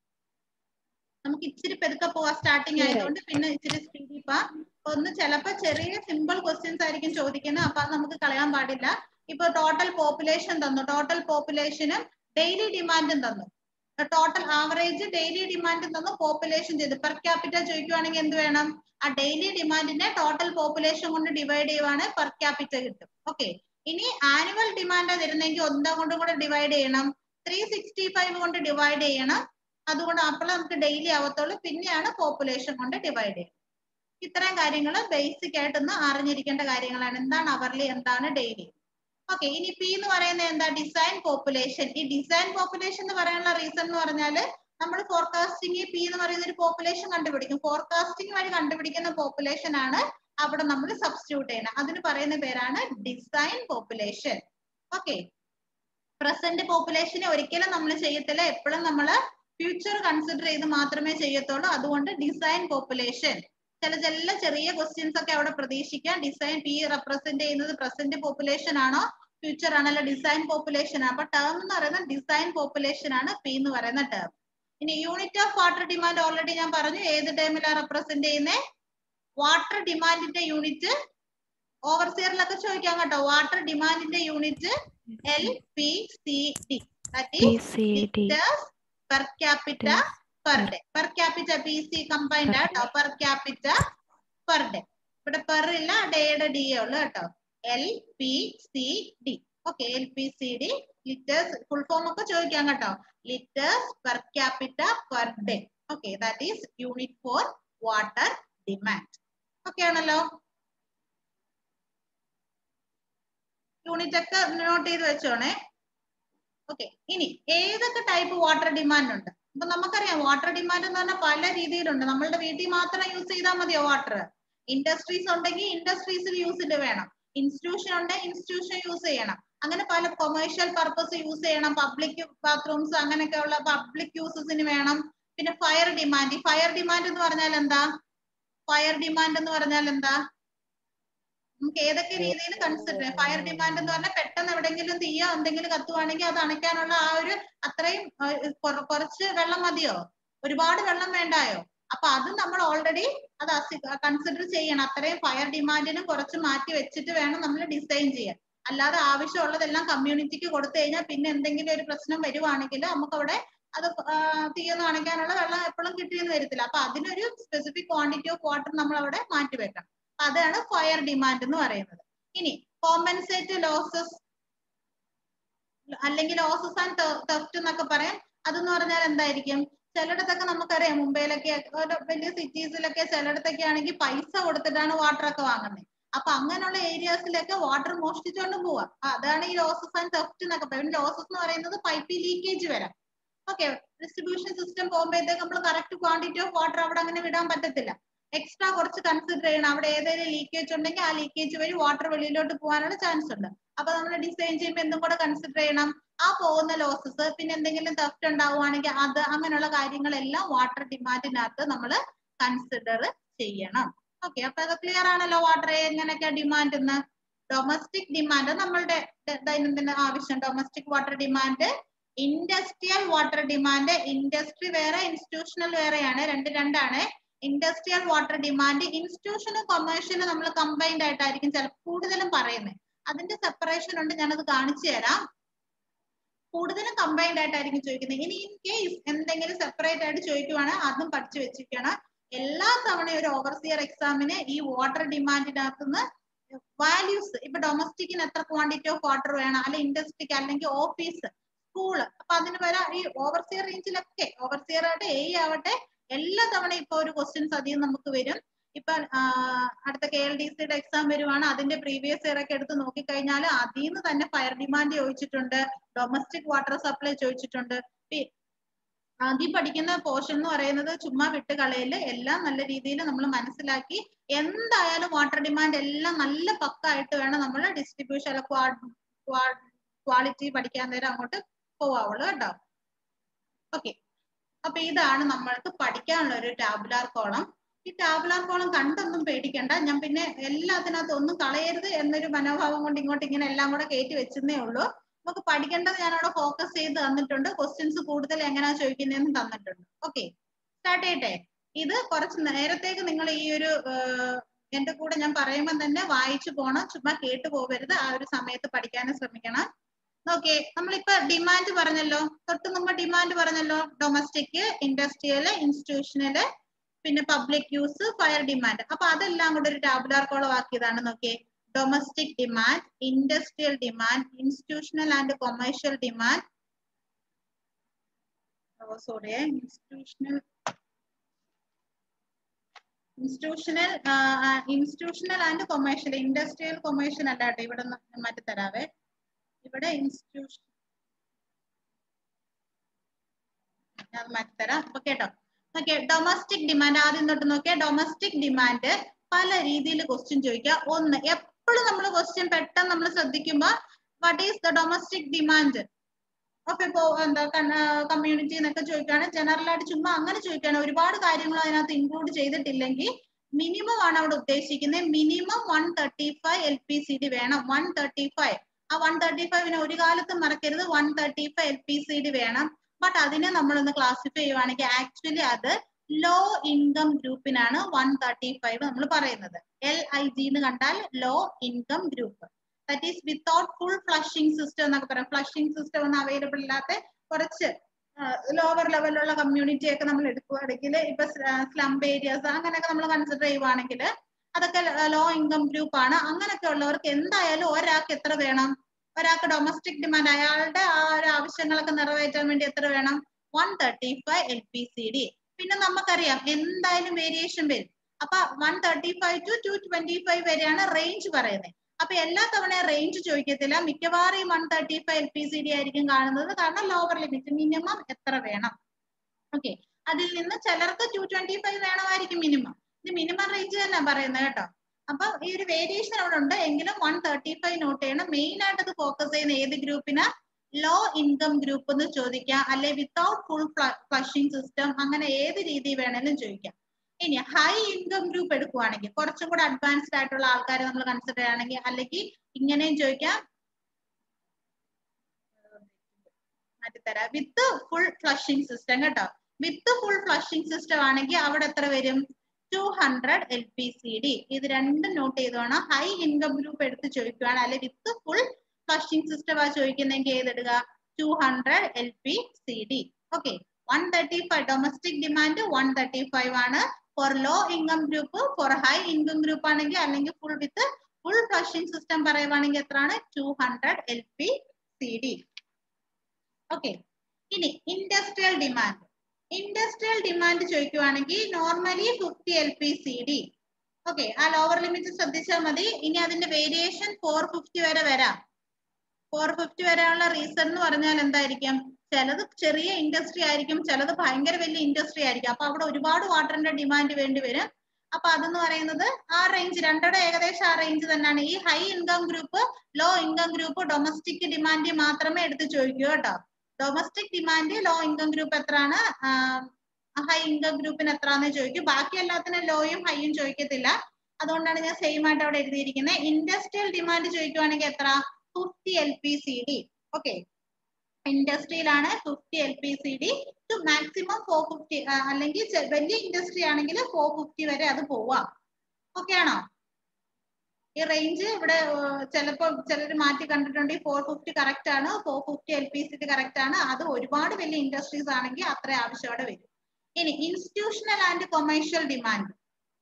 S1: നമുക്ക് ഇച്ചിരി പെരുക്കെ പോവാ സ്റ്റാർട്ടിങ് ആയതുകൊണ്ട് പിന്നെ ഇച്ചിരി സ്പീഡിൽ പോവാം ഒന്ന് ചിലപ്പോ ചെറിയ സിമ്പിൾ ക്വസ്റ്റ്യൻസ് ആയിരിക്കും ചോദിക്കുന്നത് അപ്പൊ അത് നമുക്ക് കളയാൻ പാടില്ല ഇപ്പൊ ടോട്ടൽ പോപ്പുലേഷൻ തന്നു ടോട്ടൽ പോപ്പുലേഷനും ഡെയിലി ഡിമാൻഡും തന്നു ടോട്ടൽ ആവറേജ് ഡെയിലി ഡിമാൻഡും തന്നു പോപ്പുലേഷൻ ചെയ്ത് പെർ ക്യാപിറ്റ ചോദിക്കുവാണെങ്കിൽ എന്ത് വേണം ആ ഡെയിലി ഡിമാൻഡിനെ ടോട്ടൽ പോപ്പുലേഷൻ കൊണ്ട് ഡിവൈഡ് ചെയ്യുവാണെങ്കിൽ പെർ ക്യാപിറ്റ കിട്ടും ഓക്കെ ഇനി ആനുവൽ ഡിമാൻഡ് തരുന്നെങ്കിൽ ഒന്നാം കൊണ്ടും കൂടെ ഡിവൈഡ് ചെയ്യണം ത്രീ സിക്സ്റ്റി ഫൈവ് കൊണ്ട് ഡിവൈഡ് ചെയ്യണം അതുകൊണ്ട് അപ്പോൾ നമുക്ക് ഡെയിലി ആവത്തുള്ളൂ പിന്നെയാണ് പോപ്പുലേഷൻ കൊണ്ട് ഡിവൈഡ് ചെയ്യുന്നത് ഇത്രയും കാര്യങ്ങൾ ബേസിക് ആയിട്ടൊന്ന് അറിഞ്ഞിരിക്കേണ്ട കാര്യങ്ങളാണ് എന്താണ് അവർലി എന്താണ് ഡെയിലി ഓക്കെ ഇനി പി എന്ന് പറയുന്നത് എന്താ ഡിസൈൻ പോപ്പുലേഷൻ ഈ ഡിസൈൻ പോപ്പുലേഷൻ എന്ന് പറയാനുള്ള റീസൺ എന്ന് പറഞ്ഞാല് നമ്മൾ ഫോർകാസ്റ്റിംഗ് പി എന്ന് പറയുന്ന ഒരു പോപ്പുലേഷൻ കണ്ടുപിടിക്കും ഫോർകാസ്റ്റിംഗ് വഴി കണ്ടുപിടിക്കുന്ന പോപ്പുലേഷൻ ആണ് അവിടെ നമ്മൾ സബ്സ്റ്റിറ്റ്യൂട്ട് ചെയ്യണം അതിന് പറയുന്ന പേരാണ് ഡിസൈൻ പോപ്പുലേഷൻ ഓക്കെ പ്രസന്റ് പോപ്പുലേഷനെ ഒരിക്കലും നമ്മൾ ചെയ്യത്തില്ല എപ്പോഴും നമ്മൾ ഫ്യൂച്ചർ കൺസിഡർ ചെയ്ത് മാത്രമേ ചെയ്യത്തുള്ളൂ അതുകൊണ്ട് ഡിസൈൻ പോപ്പുലേഷൻ ചില ചില ചെറിയ ക്വസ്റ്റ്യൻസ് ഒക്കെ അവിടെ പ്രതീക്ഷിക്കാം ഡിസൈൻ പി റെപ്രസെന്റ് ചെയ്യുന്നത് പ്രസന്റ് പോപ്പുലേഷൻ ആണോ ഫ്യൂച്ചർ ആണല്ലോ ഡിസൈൻ പോപ്പുലേഷൻ അപ്പൊ ടേം എന്ന് പറയുന്നത് ഡിസൈൻ പോപ്പുലേഷൻ ആണ് പി എന്ന് പറയുന്ന ടേം ഇനി unit of water demand already ഞാൻ പറഞ്ഞു ഏത് ടേമിലാണ് റെപ്രസെന്റ് ചെയ്യുന്നത് വാട്ടർ ഡിമാൻഡിന്റെ യൂണിറ്റ് ഓവർസിയറിലൊക്കെ ചോദിക്കാം കേട്ടോ വാട്ടർ ഡിമാൻഡിന്റെ unit L P C D that is
S2: PCD.
S1: Litres per capita per day per capita P C combined കേട്ടോ പെർ ക്യാപിറ്റ പെർ ഡേ ഇവിടെ പെർ ഇല്ല ഡേയുടെ ഡി ഉള്ളു കേട്ടോ L P C D okay L P C D litres full form ഒക്കെ ചോദിക്കാം കേട്ടോ litres per capita per day okay that is unit for water demand okay ആണല്ലോ unit ഒക്കെ നോട്ട് ചെയ്ത് വെച്ചോണേ ഓക്കെ ഇനി ഏതൊക്കെ ടൈപ്പ് വാട്ടർ ഡിമാൻഡ് ഉണ്ട് അപ്പൊ നമുക്കറിയാം വാട്ടർ ഡിമാൻഡ് എന്ന് പറഞ്ഞാൽ പല രീതിയിലുണ്ട് നമ്മളുടെ വീട്ടിൽ മാത്രം യൂസ് ചെയ്താൽ മതിയോ വാട്ടർ ഇൻഡസ്ട്രീസ് ഉണ്ടെങ്കിൽ ഇൻഡസ്ട്രീസിൽ യൂസിൽ വേണം ഇൻസ്റ്റിറ്റ്യൂഷൻ ഉണ്ടെങ്കിൽ ഇൻസ്റ്റിറ്റ്യൂഷൻ യൂസ് ചെയ്യണം അങ്ങനെ പല കൊമേഴ്ഷ്യൽ പർപ്പസ് യൂസ് ചെയ്യണം പബ്ലിക് ബാത്റൂംസ് അങ്ങനെയൊക്കെ ഉള്ള പബ്ലിക് യൂസസിന് വേണം പിന്നെ ഫയർ ഡിമാൻഡ് ഈ ഫയർ ഡിമാൻഡ് എന്ന് പറഞ്ഞാൽ എന്താ ഫയർ ഡിമാൻഡ് എന്ന് പറഞ്ഞാൽ എന്താ നമുക്ക് ഏതൊക്കെ രീതിയിൽ കൺസിഡർ ചെയ്യാം ഫയർ ഡിമാൻഡ് എന്ന് പറഞ്ഞാൽ പെട്ടെന്ന് എവിടെയെങ്കിലും തീയോ എന്തെങ്കിലും കത്തുവാണെങ്കിൽ അത് അണയ്ക്കാനുള്ള ആ ഒരു അത്രയും ആ, കുറ- കുറച്ച് വെള്ളം മതിയോ ഒരുപാട് വെള്ളം വേണ്ടായോ അപ്പൊ അത് നമ്മൾ ഓൾറെഡി അത് കൺസിഡർ ചെയ്യണം അത്രയും ഫയർ ഡിമാൻഡിനും കുറച്ച് മാറ്റി വെച്ചിട്ട് വേണം നമ്മൾ ഡിസൈൻ ചെയ്യാൻ അല്ലാതെ ആവശ്യമുള്ളതെല്ലാം കമ്മ്യൂണിറ്റിക്ക് കൊടുത്തു കഴിഞ്ഞാൽ പിന്നെ എന്തെങ്കിലും ഒരു പ്രശ്നം വരുവാണെങ്കിൽ നമുക്ക് അവിടെ അത് ആ, തീയൊന്നും അണയ്ക്കാനുള്ള വെള്ളം എപ്പോഴും കിട്ടിയെന്ന് വരത്തില്ല അപ്പൊ അതിനൊരു സ്പെസിഫിക് ക്വാണ്ടിറ്റി ഓഫ് വാട്ടർ നമ്മൾ അവിടെ മാറ്റി വെക്കണം അപ്പൊ അതാണ് ഫയർ ഡിമാൻഡ് എന്ന് പറയുന്നത് ഇനി കോമ്പൻസേറ്റ് ലോസസ് അല്ലെങ്കിൽ ലോസസ് ആൻഡ് തെഫ്റ്റ് എന്നൊക്കെ പറയാം അതെന്ന് പറഞ്ഞാൽ എന്തായിരിക്കും ചിലയിടത്തൊക്കെ നമുക്കറിയാം മുംബൈയിലൊക്കെ ഓരോ വലിയ സിറ്റീസിലൊക്കെ ചിലയിടത്തൊക്കെ ആണെങ്കിൽ പൈസ കൊടുത്തിട്ടാണ് വാട്ടർ ഒക്കെ വാങ്ങുന്നത് അപ്പൊ അങ്ങനെയുള്ള ഏരിയാസിലൊക്കെ വാട്ടർ മോഷ്ടിച്ചുകൊണ്ട് പോവാം അപ്പൊ അതാണ് ഈ ലോസസ് ആൻഡ് തെഫ്റ്റ് എന്നൊക്കെ പറയുന്നത് ലോസസ് എന്ന് പറയുന്നത് പൈപ്പിൽ ലീക്കേജ് വരാം ഓക്കെ ഡിസ്ട്രിബ്യൂഷൻ സിസ്റ്റം പോകുമ്പോഴത്തേക്ക് നമ്മൾ കറക്റ്റ് ക്വാണ്ടിറ്റി ഓഫ് വാട്ടർ അവിടെ അങ്ങനെ വിടാൻ പറ്റത്തില്ല എക്സ്ട്രാ കുറച്ച് കൺസിഡർ ചെയ്യണം അവിടെ ഏതെങ്കിലും ലീക്കേജ് ഉണ്ടെങ്കിൽ ആ ലീക്കേജ് വഴി വാട്ടർ വെളിയിലോട്ട് പോകാനുള്ള ചാൻസ് ഉണ്ട് അപ്പൊ നമ്മൾ ഡിസൈൻ ചെയ്യുമ്പോൾ എന്തും കൂടെ കൺസിഡർ ചെയ്യണം ആ പോകുന്ന ലോസസ് പിന്നെ എന്തെങ്കിലും തെഫ്റ്റ് ഉണ്ടാവുകയാണെങ്കിൽ അത് അങ്ങനെയുള്ള കാര്യങ്ങളെല്ലാം വാട്ടർ ഡിമാൻഡിനകത്ത് നമ്മൾ കൺസിഡർ ചെയ്യണം ഓക്കെ അപ്പൊ അത് ക്ലിയർ ആണല്ലോ വാട്ടർ എങ്ങനെയൊക്കെ ഡിമാൻഡ് എന്ന് ഡൊമസ്റ്റിക് ഡിമാൻഡ് നമ്മളുടെ ദ- ദൈനംദിന ആവശ്യം domestic water demand industrial water demand industry വേറെ ഇൻസ്റ്റിറ്റ്യൂഷണൽ വേറെയാണ് രണ്ട് രണ്ടാണ് ഇൻഡസ്ട്രിയൽ വാട്ടർ ഡിമാൻഡ് ഇൻസ്റ്റിറ്റ്യൂഷനും കൊമേഴ്ഷ്യലും നമ്മൾ കമ്പൈൻഡ് ആയിട്ടായിരിക്കും ചില കൂടുതലും പറയുന്നത് അതിന്റെ സെപ്പറേഷൻ ഉണ്ട് ഞാനത് കാണിച്ചു തരാം കൂടുതലും കമ്പൈൻഡ് ആയിട്ടായിരിക്കും ചോദിക്കുന്നത് ഇനി ഇൻ കേസ് എന്തെങ്കിലും സെപ്പറേറ്റ് ആയിട്ട് ചോദിക്കുവാണെങ്കിൽ അതും പഠിച്ചു വെച്ചിരിക്കണം എല്ലാ തവണയും ഒരു ഓവർസിയർ എക്സാമിന് ഈ വാട്ടർ ഡിമാൻഡിനകത്തുനിന്ന് വാല്യൂസ് ഇപ്പൊ ഡൊമസ്റ്റിക്കിന് എത്ര ക്വാണ്ടിറ്റി ഓഫ് വാട്ടർ വേണം അല്ലെ ഇൻഡസ്ട്രിക്ക് അല്ലെങ്കിൽ ഓഫീസ് സ്കൂള് അപ്പൊ അതിന് വരാം ഈ ഓവർസിയർ റേഞ്ചിലൊക്കെ ഓവർസിയർ ആവട്ടെ എ ആവട്ടെ എല്ലാ തവണയും ഇപ്പൊ ഒരു ക്വസ്റ്റ്യൻസ് അധികം നമുക്ക് വരും ഇപ്പൊ ആ, അടുത്ത കെ എൽ ഡി സിയുടെ എക്സാം വരുവാണ് അതിന്റെ പ്രീവിയസ് ഇയർ ഒക്കെ എടുത്ത് നോക്കിക്കഴിഞ്ഞാൽ അതിൽ നിന്ന് തന്നെ ഫയർ ഡിമാൻഡ് ചോദിച്ചിട്ടുണ്ട് ഡൊമസ്റ്റിക് വാട്ടർ സപ്ലൈ ചോദിച്ചിട്ടുണ്ട് പി- ആദ്യം പഠിക്കുന്ന പോർഷൻ എന്ന് പറയുന്നത് ചുമ്മാ വിട്ട് കളയല് എല്ലാം നല്ല രീതിയിൽ നമ്മൾ മനസ്സിലാക്കി എന്തായാലും വാട്ടർ ഡിമാൻഡ് എല്ലാം നല്ല പക്കായിട്ട് വേണം നമ്മൾ ഡിസ്ട്രിബ്യൂഷൻ ക്വാളിറ്റി പഠിക്കാൻ നേരം അങ്ങോട്ട് പോവാവുള്ളൂ കേട്ടോ ഓക്കെ അപ്പൊ ഇതാണ് നമ്മൾക്ക് പഠിക്കാനുള്ള ഒരു ടാബുലാർ കോളം ഈ ടാബുലാർ കോളം കണ്ടൊന്നും പേടിക്കണ്ട ഞാൻ പിന്നെ എല്ലാത്തിനകത്തും ഒന്നും കളയരുത് എന്നൊരു മനോഭാവം കൊണ്ട് ഇങ്ങോട്ട് ഇങ്ങനെ എല്ലാം കൂടെ കയറ്റി വെച്ചെന്നേ ഉള്ളൂ നമുക്ക് പഠിക്കേണ്ടത് ഞാൻ അവിടെ ഫോക്കസ് ചെയ്ത് തന്നിട്ടുണ്ട് ക്വസ്റ്റ്യൻസ് കൂടുതൽ എങ്ങനെയാ ചോദിക്കുന്നതെന്ന് തന്നിട്ടുണ്ട് ഓക്കെ സ്റ്റാർട്ട് ചെയ്യട്ടെ ഇത് കുറച്ച് നേരത്തേക്ക് നിങ്ങൾ ഈ ഒരു എന്റെ കൂടെ ഞാൻ പറയുമ്പോൾ തന്നെ വായിച്ചു പോണം ചുമ്മാ കേട്ടു പോകരുത് ആ ഒരു സമയത്ത് പഠിക്കാനും ശ്രമിക്കണം ഓക്കെ നമ്മളിപ്പോ ഡിമാൻഡ് പറഞ്ഞല്ലോ തൊട്ട് മുമ്പ് ഡിമാൻഡ് പറഞ്ഞല്ലോ ഡൊമസ്റ്റിക് ഇൻഡസ്ട്രിയൽ ഇൻസ്റ്റിറ്റ്യൂഷണല് പിന്നെ പബ്ലിക് യൂസ് ഫയർ ഡിമാൻഡ് അപ്പൊ അതെല്ലാം കൂടെ ഒരു ടാബുലാർ കോളം ആക്കിയതാണ് നോക്കിയേ domestic demand industrial demand institutional and commercial demand sorry institutional institutional institutional and commercial industrial commercial അല്ല കേട്ടോ ഇവിടെ മാറ്റി തരാവേ ഇവിടെ ഇൻസ്റ്റിറ്റ്യൂഷൻ ഞാൻ മാറ്റി തരാം അപ്പൊ കേട്ടോ ഓക്കെ ഡൊമസ്റ്റിക് ഡിമാൻഡ് ആദ്യം തൊട്ട് നോക്കിയാൽ ഡൊമസ്റ്റിക് ഡിമാൻഡ് പല രീതിയിൽ ക്വസ്റ്റ്യൻ ചോദിക്കുക ഒന്ന് എപ്പോഴും നമ്മൾ ക്വസ്റ്റ്യൻ പെട്ടെന്ന് നമ്മൾ ശ്രദ്ധിക്കുമ്പോ what is the domestic demand okay ഇപ്പോ എന്താ കമ്മ്യൂണിറ്റി എന്നൊക്കെ ചോദിക്കുകയാണ് ജനറൽ ആയിട്ട് ചുമ്മാ അങ്ങനെ ചോദിക്കുകയാണ് ഒരുപാട് കാര്യങ്ങൾ അതിനകത്ത് ഇൻക്ലൂഡ് ചെയ്തിട്ടില്ലെങ്കിൽ മിനിമം ആണ് അവിടെ ഉദ്ദേശിക്കുന്നത് minimum one thirty five L P C D വേണം വൺ തേർട്ടി ഫൈവ് ആ വൺ തേർട്ടി ഫൈവിനെ ഒരു കാലത്തും മറക്കരുത് one thirty five L P C D വേണം ബട്ട് അതിനെ നമ്മളൊന്ന് ക്ലാസിഫൈ ചെയ്യുവാണെങ്കിൽ ആക്ച്വലി അത് ലോ ഇൻകം ഗ്രൂപ്പിനാണ് വൺ തേർട്ടി ഫൈവ് നമ്മൾ പറയുന്നത് എൽ ഐ ജി എന്ന് കണ്ടാൽ low income group that is without full flushing system എന്നൊക്കെ പറയാം ഫ്ലഷിംഗ് സിസ്റ്റം ഒന്നും അവൈലബിൾ ഇല്ലാത്ത കുറച്ച് ലോവർ ലെവലിലുള്ള കമ്മ്യൂണിറ്റി ഒക്കെ നമ്മൾ എടുക്കുകയാണെങ്കിൽ ഇപ്പൊ സ്ലംബ് ഏരിയാസ് അങ്ങനെയൊക്കെ നമ്മൾ കൺസിഡർ ചെയ്യുവാണെങ്കിൽ അതൊക്കെ ലോ ഇൻകം ഗ്രൂപ്പ് ആണ് അങ്ങനെയൊക്കെ ഉള്ളവർക്ക് എന്തായാലും ഒരാൾക്ക് എത്ര വേണം ഒരാൾക്ക് ഡൊമസ്റ്റിക് ഡിമാൻഡ് അയാളുടെ ആ ഒരു ആവശ്യങ്ങളൊക്കെ നിറവേറ്റാൻ വേണ്ടി എത്ര വേണം one thirty five L P C D പിന്നെ നമുക്കറിയാം എന്തായാലും വേരിയേഷൻ വരും അപ്പൊ one thirty five to two twenty five വരെയാണ് റേഞ്ച് പറയുന്നത് അപ്പൊ എല്ലാ തവണയും റേഞ്ച് ചോദിക്കത്തില്ല മിക്കവാറും ഈ one thirty five L P C D ആയിരിക്കും കാണുന്നത് കാരണം ലോവർ ലിമിറ്റ് മിനിമം എത്ര വേണം ഓക്കെ അതിൽ നിന്ന് ചിലർക്ക് ടു ട്വന്റി ഫൈവ് വേണമായിരിക്കും മിനിമം ഇത് മിനിമം റേഞ്ച് തന്നെ പറയുന്നത് കേട്ടോ അപ്പൊ ഈ ഒരു വേരിയേഷൻ അവിടെ ഉണ്ട് എങ്കിലും വൺ തേർട്ടി ഫൈവ് നോട്ട് ചെയ്യണം മെയിൻ ആയിട്ട് അത് ഫോക്കസ് ചെയ്യുന്ന ഏത് ഗ്രൂപ്പിന് ലോ ഇൻകം ഗ്രൂപ്പ് എന്ന് ചോദിക്കാം അല്ലെ വിത്തൗട്ട് ഫുൾ ഫ്ലഷിംഗ് സിസ്റ്റം അങ്ങനെ ഏത് രീതി വേണേലും ചോദിക്കാം ഇനി ഹൈ ഇൻകം ഗ്രൂപ്പ് എടുക്കുവാണെങ്കിൽ കുറച്ചും കൂടെ അഡ്വാൻസ്ഡ് ആയിട്ടുള്ള ആൾക്കാരെ നമ്മൾ കൺസിഡർ ചെയ്യുകയാണെങ്കിൽ അല്ലെങ്കിൽ ഇങ്ങനെയും ചോദിക്കാം മാറ്റിത്തരാം വിത്ത് ഫുൾ ഫ്ലഷിംഗ് സിസ്റ്റം കേട്ടോ വിത്ത് ഫുൾ ഫ്ലഷിംഗ് സിസ്റ്റം ആണെങ്കിൽ അവിടെ എത്ര വരും two hundred L P C D ഇത് രണ്ടും നോട്ട് ചെയ്തോണം ഹൈ ഇൻകം ഗ്രൂപ്പ് എടുത്ത് ചോദിക്കുകയാണ് അല്ലെ വിത്ത് ഫുൾ ഫ്ലഷിംഗ് സിസ്റ്റം ആ ചോദിക്കുന്നെങ്കിൽ ഏതെടുക്കുക two hundred L P C D okay one thirty five domestic demand one thirty five ആണ് for low income group for high income group ആണെങ്കിൽ അല്ലെങ്കിൽ full with full flushing system പറയുവാണെങ്കിൽ എത്രയാണ് two hundred L P C D okay ഇനി industrial demand industrial demand ചോദിക്കുവാണെങ്കിൽ normally fifty L P C D okay ആ lower limit ശ്രദ്ധിച്ചാൽ മതി ഇനി അതിന്റെ വേരിയേഷൻ ഫോർ ഫിഫ്റ്റി വരെ വരാം ഫോർ ഫിഫ്റ്റി വരെയുള്ള റീസൺ എന്ന് പറഞ്ഞാൽ എന്തായിരിക്കും ചിലത് ചെറിയ ഇൻഡസ്ട്രി ആയിരിക്കും ചിലത് ഭയങ്കര വലിയ ഇൻഡസ്ട്രി ആയിരിക്കും അപ്പൊ അവിടെ ഒരുപാട് വാട്ടറിന്റെ ഡിമാൻഡ് വേണ്ടി വരും അപ്പൊ അതെന്ന് പറയുന്നത് ആ റേഞ്ച് രണ്ടയുടെ ഏകദേശം ആ റേഞ്ച് തന്നെയാണ് ഈ high income group low income group domestic demand മാത്രമേ എടുത്ത് ചോദിക്കൂ കേട്ടോ domestic demand low income group എത്രയാണ് ഹൈ ഇൻകം ഗ്രൂപ്പിന് എത്രയാന്ന് ചോദിക്കും ബാക്കി എല്ലാത്തിനും ലോയും ഹൈയും ചോദിക്കത്തില്ല അതുകൊണ്ടാണ് ഞാൻ സെയിം ആയിട്ട് അവിടെ എഴുതിയിരിക്കുന്നത് ഇൻഡസ്ട്രിയൽ ഡിമാൻഡ് ചോദിക്കുവാണെങ്കിൽ എത്ര fifty L P C D okay ഇൻഡസ്ട്രിയിലാണ് fifty L P C D to maximum four fifty അല്ലെങ്കിൽ വലിയ ഇൻഡസ്ട്രി ആണെങ്കിൽ ഫോർ ഫിഫ്റ്റി വരെ അത് പോവാം ഓക്കെ ആണോ ഈ റേഞ്ച് ഇവിടെ ചിലപ്പോ ചിലർ മാറ്റി കണ്ടിട്ടുണ്ട് ഫോർ ഫിഫ്റ്റി കറക്റ്റ് ആണ് four fifty L P C D correct ആണ് അത് ഒരുപാട് വലിയ ഇൻഡസ്ട്രീസ് ആണെങ്കിൽ അത്ര ആവശ്യമോടെ വരും ഇനി institutional and commercial demand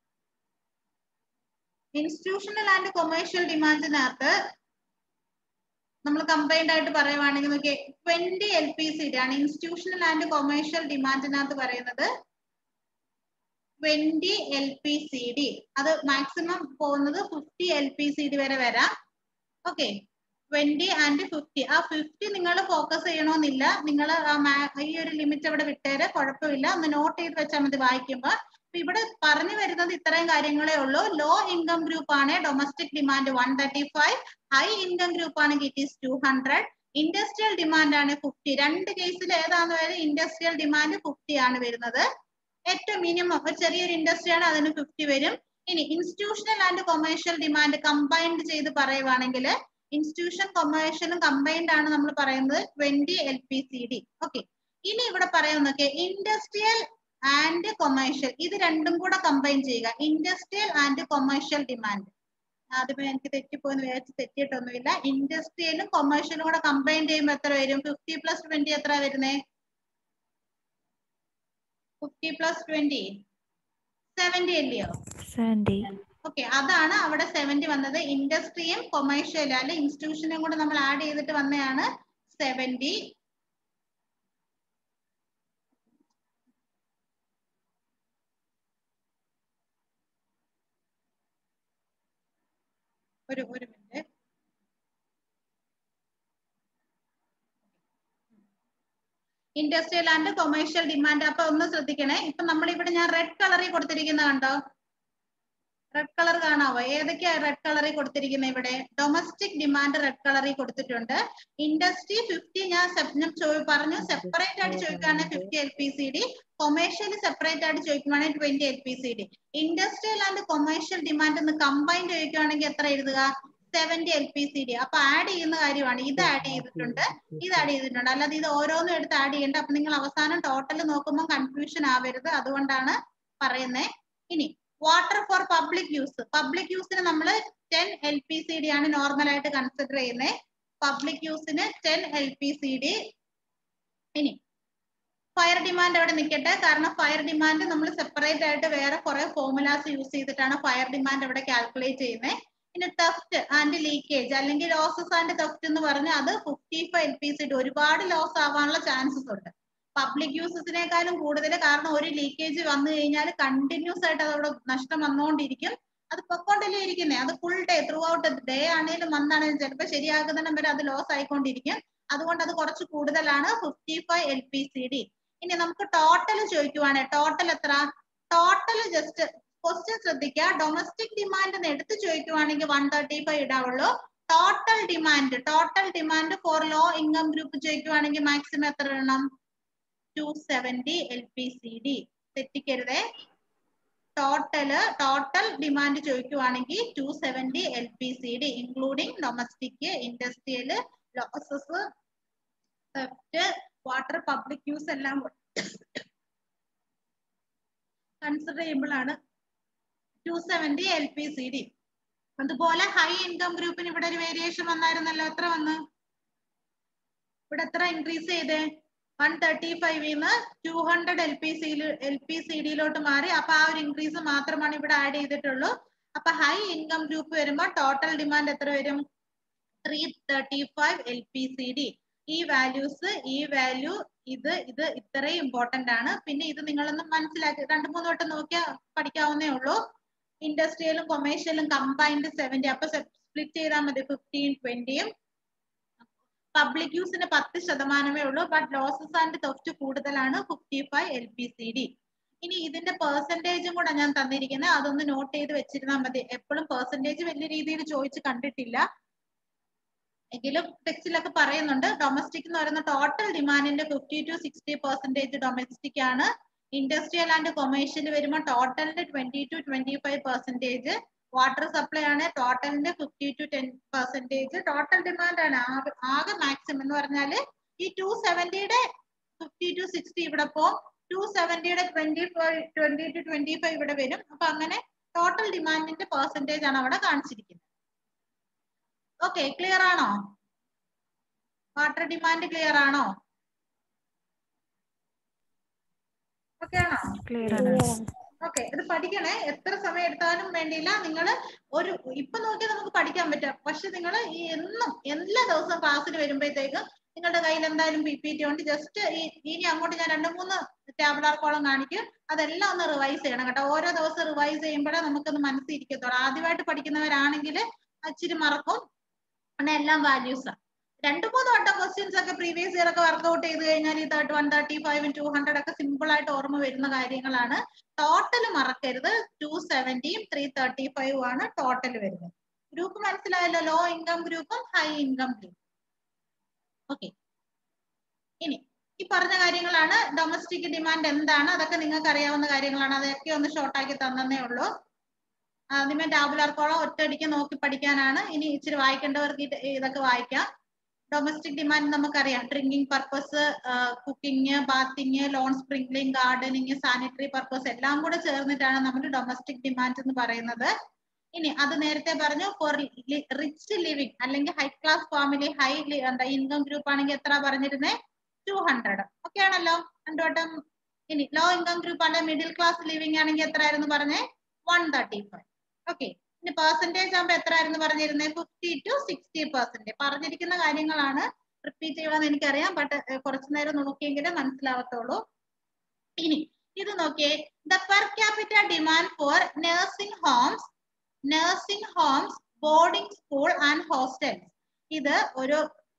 S1: institutional and commercial ഡിമാൻഡിനകത്ത് നമ്മൾ കമ്പൈൻഡ് ആയിട്ട് പറയുവാണെങ്കിൽ നോക്കിയേ twenty L P C D ആണ് ഇൻസ്റ്റിറ്റ്യൂഷണൽ ആൻഡ് കൊമേഴ്ഷ്യൽ ഡിമാൻഡിനകത്ത് പറയുന്നത് twenty L P C D അത് മാക്സിമം പോകുന്നത് fifty L P C D വരെ വരാം ഓക്കെ ട്വന്റി ആൻഡ് ഫിഫ്റ്റി ആ ഫിഫ്റ്റി നിങ്ങൾ ഫോക്കസ് ചെയ്യണമെന്നില്ല നിങ്ങൾ ഈ ഒരു ലിമിറ്റ് അവിടെ വിട്ടേരെ കുഴപ്പമില്ല ഒന്ന് നോട്ട് ചെയ്ത് വെച്ചാൽ മതി വായിക്കുമ്പോൾ അപ്പൊ ഇവിടെ പറഞ്ഞു വരുന്നത് ഇത്രയും കാര്യങ്ങളേ ഉള്ളൂ ലോ ഇൻകം ഗ്രൂപ്പ് ആണ് domestic demand one thirty five high income group ആണെങ്കിൽ it is two hundred industrial demand ആണ് ഫിഫ്റ്റി രണ്ട് കേസിൽ ഏതാന്ന് വരുന്നത് ഇൻഡസ്ട്രിയൽ ഡിമാൻഡ് ഫിഫ്റ്റി ആണ് വരുന്നത് ഏറ്റവും മിനിമം ഒരു ചെറിയൊരു ഇൻഡസ്ട്രി ആണ് അതിന് ഫിഫ്റ്റി വരും ഇനി institutional and commercial demand combined ചെയ്ത് പറയുവാണെങ്കിൽ ഇൻസ്റ്റിറ്റ്യൂഷൻ കൊമേഴ്ഷ്യലും കമ്പൈൻഡ് ആണ് നമ്മൾ പറയുന്നത് twenty L P C D okay ഇനി ഇവിടെ പറയുന്നൊക്കെ ഇൻഡസ്ട്രിയൽ ആൻഡ് കൊമേഴ്ഷ്യൽ ഇത് രണ്ടും കൂടെ കമ്പൈൻ ചെയ്യുക ഇൻഡസ്ട്രിയൽ ആൻഡ് കൊമേഴ്ഷ്യൽ ഡിമാൻഡ് ആദ്യമേ എനിക്ക് തെറ്റിപ്പോയെന്ന് വിചാരിച്ച് തെറ്റിയിട്ടൊന്നുമില്ല ഇൻഡസ്ട്രിയലും കൊമേഴ്ഷ്യലും കൂടെ കമ്പൈൻ ചെയ്യുമ്പോൾ എത്ര വരും ഫിഫ്റ്റി പ്ലസ് ട്വന്റി എത്ര വരുന്നേ ഫിഫ്റ്റി പ്ലസ് ട്വന്റി സെവന്റി അല്ലയോ
S2: സെവൻറ്റി
S1: ഓക്കെ അതാണ് അവിടെ സെവന്റി വന്നത് ഇൻഡസ്ട്രിയും കൊമേഴ്ഷ്യലും അല്ലെ ഇൻസ്റ്റിറ്റ്യൂഷനും കൂടെ നമ്മൾ ആഡ് ചെയ്തിട്ട് വന്നതാണ് സെവന്റി ഒരു ഒരു minute industrial and commercial demand അപ്പൊ ഒന്ന് ശ്രദ്ധിക്കണേ ഇപ്പൊ നമ്മൾ ഇവിടെ ഞാൻ റെഡ് കളറിൽ കൊടുത്തിരിക്കുന്ന കണ്ടോ റെഡ് കളർ കാണാവോ ഏതൊക്കെയാ റെഡ് കളറിൽ കൊടുത്തിരിക്കുന്നത് ഇവിടെ ഡൊമസ്റ്റിക് ഡിമാൻഡ് റെഡ് കളറിൽ കൊടുത്തിട്ടുണ്ട് ഇൻഡസ്ട്രി ഫിഫ്റ്റി ഞാൻ sep- ഞാൻ ചോ- പറഞ്ഞു സെപ്പറേറ്റ് ആയിട്ട് ചോദിക്കുകയാണെങ്കിൽ fifty L P C D commercial separate ആയിട്ട് ചോദിക്കുവാണെങ്കിൽ twenty L P C D industrial and commercial demand ഒന്ന് കമ്പൈൻ ചോദിക്കുകയാണെങ്കിൽ എത്ര എഴുതുക seventy L P C D അപ്പൊ ആഡ് ചെയ്യുന്ന കാര്യമാണ് ഇത് ആഡ് ചെയ്തിട്ടുണ്ട് ഇത് ആഡ് ചെയ്തിട്ടുണ്ട് അല്ലാതെ ഇത് ഓരോന്നും എടുത്ത് ആഡ് ചെയ്യേണ്ട അപ്പൊ നിങ്ങൾ അവസാനം ടോട്ടൽ നോക്കുമ്പോൾ കൺഫ്യൂഷൻ ആവരുത് അതുകൊണ്ടാണ് പറയുന്നത് ഇനി water for public use public യൂസിന് നമ്മൾ ten L P C D ആണ് നോർമൽ ആയിട്ട് കൺസിഡർ ചെയ്യുന്നത് പബ്ലിക് യൂസിന് ten L P C D ഇനി ഫയർ ഡിമാൻഡ് അവിടെ നിൽക്കട്ടെ കാരണം ഫയർ ഡിമാൻഡ് നമ്മൾ സെപ്പറേറ്റ് ആയിട്ട് വേറെ കുറെ ഫോർമുലാസ് യൂസ് ചെയ്തിട്ടാണ് ഫയർ ഡിമാൻഡ് അവിടെ കാൽക്കുലേറ്റ് ചെയ്യുന്നത് പിന്നെ തെഫ്റ്റ് ആൻഡ് ലീക്കേജ് അല്ലെങ്കിൽ ലോസസ് ആൻഡ് തെഫ്റ്റ് എന്ന് പറഞ്ഞാൽ അത് fifty five L P C D ഒരുപാട് ലോസ് ആവാനുള്ള ചാൻസസ് ഉണ്ട് പബ്ലിക് യൂസസിനേക്കാളും കൂടുതൽ കാരണം ഒരു ലീക്കേജ് വന്നു കഴിഞ്ഞാൽ കണ്ടിന്യൂസ് ആയിട്ട് അതവിടെ നഷ്ടം വന്നുകൊണ്ടിരിക്കും അത് പൊക്കോണ്ടല്ലേ ഇരിക്കുന്നേ അത് full day throughout day ആണെങ്കിലും മന്താണെങ്കിലും ചിലപ്പോൾ ശരിയാകുന്നിടം വരെ അത് ലോസ് ആയിക്കൊണ്ടിരിക്കും അതുകൊണ്ട് അത് കുറച്ച് കൂടുതലാണ് fifty five L P C D ഇനി നമുക്ക് ടോട്ടൽ ചോദിക്കുവാണെ ടോട്ടൽ എത്ര ടോട്ടൽ ജസ്റ്റ് ക്വസ്റ്റ്യൻ ശ്രദ്ധിക്കുക ഡൊമസ്റ്റിക് ഡിമാൻഡ് എടുത്ത് ചോദിക്കുവാണെങ്കിൽ വൺ തേർട്ടി ഫൈവ് ഇടാവുള്ളൂ total demand total demand for low income group ചോദിക്കുവാണെങ്കിൽ മാക്സിമം എത്ര ഇടണം two seventy L P C D തെറ്റിക്കരുതേ ടോട്ടല് ടോട്ടൽ ഡിമാൻഡ് ചോദിക്കുവാണെങ്കിൽ two seventy L P C D including domestic industrial losses water public use എല്ലാം consider ചെയ്യുമ്പോഴാണ് two seventy L P C D അതുപോലെ high income ഗ്രൂപ്പിന് ഇവിടെ ഒരു variation വന്നായിരുന്നല്ലോ എത്ര വന്ന് ഇവിടെ എത്ര ഇൻക്രീസ് ചെയ്തേ വൺ തേർട്ടി ഫൈവിന്ന് two hundred L P C L P C ഡിയിലോട്ട് മാറി അപ്പൊ ആ ഒരു ഇൻക്രീസ് മാത്രമാണ് ഇവിടെ ആഡ് ചെയ്തിട്ടുള്ളൂ അപ്പൊ ഹൈ ഇൻകം ഗ്രൂപ്പ് വരുമ്പോൾ ടോട്ടൽ ഡിമാൻഡ് എത്ര വരും three thirty five L P C D ഈ വാല്യൂസ് ഈ വാല്യൂ ഇത് ഇത് ഇത്രയും ഇമ്പോർട്ടന്റ് ആണ് പിന്നെ ഇത് നിങ്ങളൊന്ന് മനസ്സിലാക്കി രണ്ടു മൂന്ന് വട്ടം നോക്കിയാൽ പഠിക്കാവുന്നേ ഉള്ളൂ ഇൻഡസ്ട്രിയലും കൊമേഴ്ഷ്യലും കമ്പൈൻഡ് സെവന്റി അപ്പൊ സ്പ്ലിറ്റ് ചെയ്താൽ മതി ഫിഫ്റ്റീൻ ട്വന്റിയും പബ്ലിക് യൂസിന് പത്ത് ശതമാനമേ ഉള്ളൂ ബട്ട് ലോസസ് ആൻഡ് തെഫ്റ്റ് കൂടുതലാണ് fifty five L P C D ഇനി ഇതിന്റെ പെർസെന്റേജും കൂടെ ഞാൻ തന്നിരിക്കുന്നത് അതൊന്ന് നോട്ട് ചെയ്ത് വെച്ചിരുന്നാൽ മതി എപ്പോഴും പെർസെന്റേജ് വലിയ രീതിയിൽ ചോദിച്ച് കണ്ടിട്ടില്ല എങ്കിലും ടെക്സ്റ്റിലൊക്കെ പറയുന്നുണ്ട് ഡൊമസ്റ്റിക് എന്ന് പറയുന്ന ടോട്ടൽ ഡിമാൻഡിന്റെ fifty to sixty percentage domestic ആണ് ഇൻഡസ്ട്രിയൽ ആൻഡ് കൊമേഴ്ഷ്യൽ വരുമ്പോൾ ടോട്ടലിന്റെ twenty to twenty five percentage water supply ആണ് ടോട്ടലിന്റെ fifty to ten percentage total demand ആണ് ആകെ ആകെ മാക്സിമം എന്ന് പറഞ്ഞാല് ഈ ടു സെവന്റിയുടെ ഫിഫ്റ്റി ടു സിക്സ്റ്റി ഇവിടെ പോകും ടു സെവന്റിയുടെ twenty five twenty to twenty five ഇവിടെ വരും അപ്പൊ അങ്ങനെ ടോട്ടൽ ഡിമാൻഡിന്റെ പെർസെന്റേജ് ആണ് അവിടെ കാണിച്ചിരിക്കുന്നത് ഓക്കെ ക്ലിയർ ആണോ വാട്ടർ ഡിമാൻഡ് ക്ലിയർ ആണോ ഓക്കെ ആണോ
S2: ക്ലിയർ ആണ്
S1: ഓക്കെ ഇത് പഠിക്കണേ എത്ര സമയം എടുത്താലും വേണ്ടിയില്ല നിങ്ങൾ ഒരു ഇപ്പൊ നോക്കിയാൽ നമുക്ക് പഠിക്കാൻ പറ്റും പക്ഷെ നിങ്ങൾ ഈ എന്നും എല്ലാ ദിവസവും ക്ലാസ്സിൽ വരുമ്പോഴത്തേക്കും നിങ്ങളുടെ കയ്യിൽ എന്തായാലും പി പി ടി ഉണ്ട് ജസ്റ്റ് ഈ ഇനി അങ്ങോട്ട് ഞാൻ രണ്ട് മൂന്ന് ടാബിളാർ കോളം കാണിക്കും അതെല്ലാം ഒന്ന് റിവൈസ് ചെയ്യണം കേട്ടോ ഓരോ ദിവസം റിവൈസ് ചെയ്യുമ്പോഴേ നമുക്കൊന്ന് മനസ്സിരിക്കത്തുള്ളൂ ആദ്യമായിട്ട് പഠിക്കുന്നവരാണെങ്കിൽ ഇച്ചിരി മറക്കും അങ്ങനെ എല്ലാം വാല്യൂസ് രണ്ടു മൂന്ന് വട്ടം ക്വസ്റ്റ്യൻസ് ഒക്കെ പ്രീവിയസ് ഇയർ ഒക്കെ വർക്ക്ഔട്ട് ചെയ്ത് കഴിഞ്ഞാൽ ഈ thirty one thirty five two hundred ഒക്കെ സിമ്പിൾ ആയിട്ട് ഓർമ്മ വരുന്ന കാര്യങ്ങളാണ് ടോട്ടൽ മറക്കരുത് ടു സെവന്റിയും ത്രീ തേർട്ടി ഫൈവ് ആണ് ടോട്ടൽ വരുന്നത് ഗ്രൂപ്പ് മനസ്സിലായല്ലോ ലോ ഇൻകം ഗ്രൂപ്പും ഹൈ ഇൻകം ഗ്രൂപ്പ് ഓക്കെ ഇനി ഈ പറഞ്ഞ കാര്യങ്ങളാണ് ഡൊമസ്റ്റിക് ഡിമാൻഡ് എന്താണ് അതൊക്കെ നിങ്ങൾക്ക് അറിയാവുന്ന കാര്യങ്ങളാണ് അതൊക്കെ ഒന്ന് ഷോർട്ടാക്കി തന്നേ ഉള്ളൂ ആദ്യമേ ടാബുലാർ കോളം ഒറ്റയടിക്ക് നോക്കി പഠിക്കാനാണ് ഇനി ഇച്ചിരി വായിക്കേണ്ടവർക്ക് ഇത് ഇതൊക്കെ വായിക്കാം ഡൊമസ്റ്റിക് ഡിമാൻഡ് നമുക്കറിയാം drinking purpose cooking bathing lawn sprinkling gardening sanitary purpose എല്ലാം കൂടെ ചേർന്നിട്ടാണ് നമ്മൾ ഡൊമസ്റ്റിക് ഡിമാൻഡ് എന്ന് പറയുന്നത് ഇനി അത് നേരത്തെ പറഞ്ഞു ഫോർ റിച്ച് ലിവിങ് അല്ലെങ്കിൽ ഹൈ ക്ലാസ് ഫാമിലി ഹൈ എന്താ ഇൻകം ഗ്രൂപ്പ് ആണെങ്കിൽ എത്ര പറഞ്ഞിരുന്നേ ടു ഹൺഡ്രഡ് ഓക്കെ ആണല്ലോ രണ്ടു വട്ടം ഇനി ലോ ഇൻകം ഗ്രൂപ്പ് അല്ലെ മിഡിൽ ക്ലാസ് ലിവിംഗ് ആണെങ്കിൽ എത്ര ആയിരുന്നു പറഞ്ഞേ വൺ തേർട്ടി ഫൈവ് ഓക്കെ ഇനി പെർസെന്റേജ് ആകുമ്പോൾ എത്ര ആയിരുന്നു പറഞ്ഞിരുന്നത് ഫിഫ്റ്റി ടു സിക്സ്റ്റി പെർസെന്റ് പറഞ്ഞിരിക്കുന്ന കാര്യങ്ങളാണ് റിപ്പീറ്റ് ചെയ്യണമെന്ന് എനിക്കറിയാം ബട്ട് കുറച്ചു നേരം നോക്കിയെങ്കിലേ മനസ്സിലാവത്തുള്ളൂ ഇനി ഇത് നോക്കിയേ the per capital demand for nursing homes nursing homes boarding school and hostels ഇത് ഒരു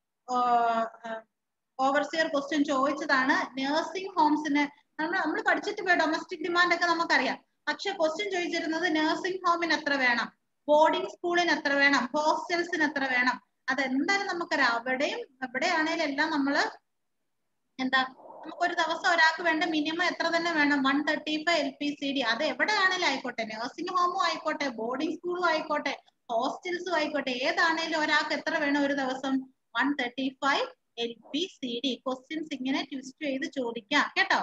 S1: ഓവർസിയർ ക്വസ്റ്റ്യൻ ചോദിച്ചതാണ് നഴ്സിംഗ് ഹോംസിന് നമ്മൾ നമ്മൾ പഠിച്ചിട്ട് പോയി ഡൊമസ്റ്റിക് ഡിമാൻഡ് ഒക്കെ നമുക്കറിയാം പക്ഷെ ക്വസ്റ്റ്യൻ ചോദിച്ചിരുന്നത് നഴ്സിംഗ് ഹോമിന് എത്ര വേണം ബോർഡിംഗ് സ്കൂളിന് എത്ര വേണം ഹോസ്റ്റൽസിന് എത്ര വേണം അതെന്തായാലും നമുക്കറിയാം അവിടെയും എവിടെയാണേലും എല്ലാം നമ്മള് എന്താ നമുക്കൊരു ദിവസം ഒരാൾക്ക് വേണ്ട മിനിമം എത്ര തന്നെ വേണം one thirty five L P C D അത് എവിടെയാണേലും ആയിക്കോട്ടെ നഴ്സിംഗ് ഹോമും ആയിക്കോട്ടെ ബോർഡിംഗ് സ്കൂളും ആയിക്കോട്ടെ ഹോസ്റ്റൽസും ആയിക്കോട്ടെ ഏതാണേലും ഒരാൾക്ക് എത്ര വേണം ഒരു ദിവസം one thirty five L P C D questions ഇങ്ങനെ ട്വിസ്റ്റ് ചെയ്ത് ചോദിക്കാം കേട്ടോ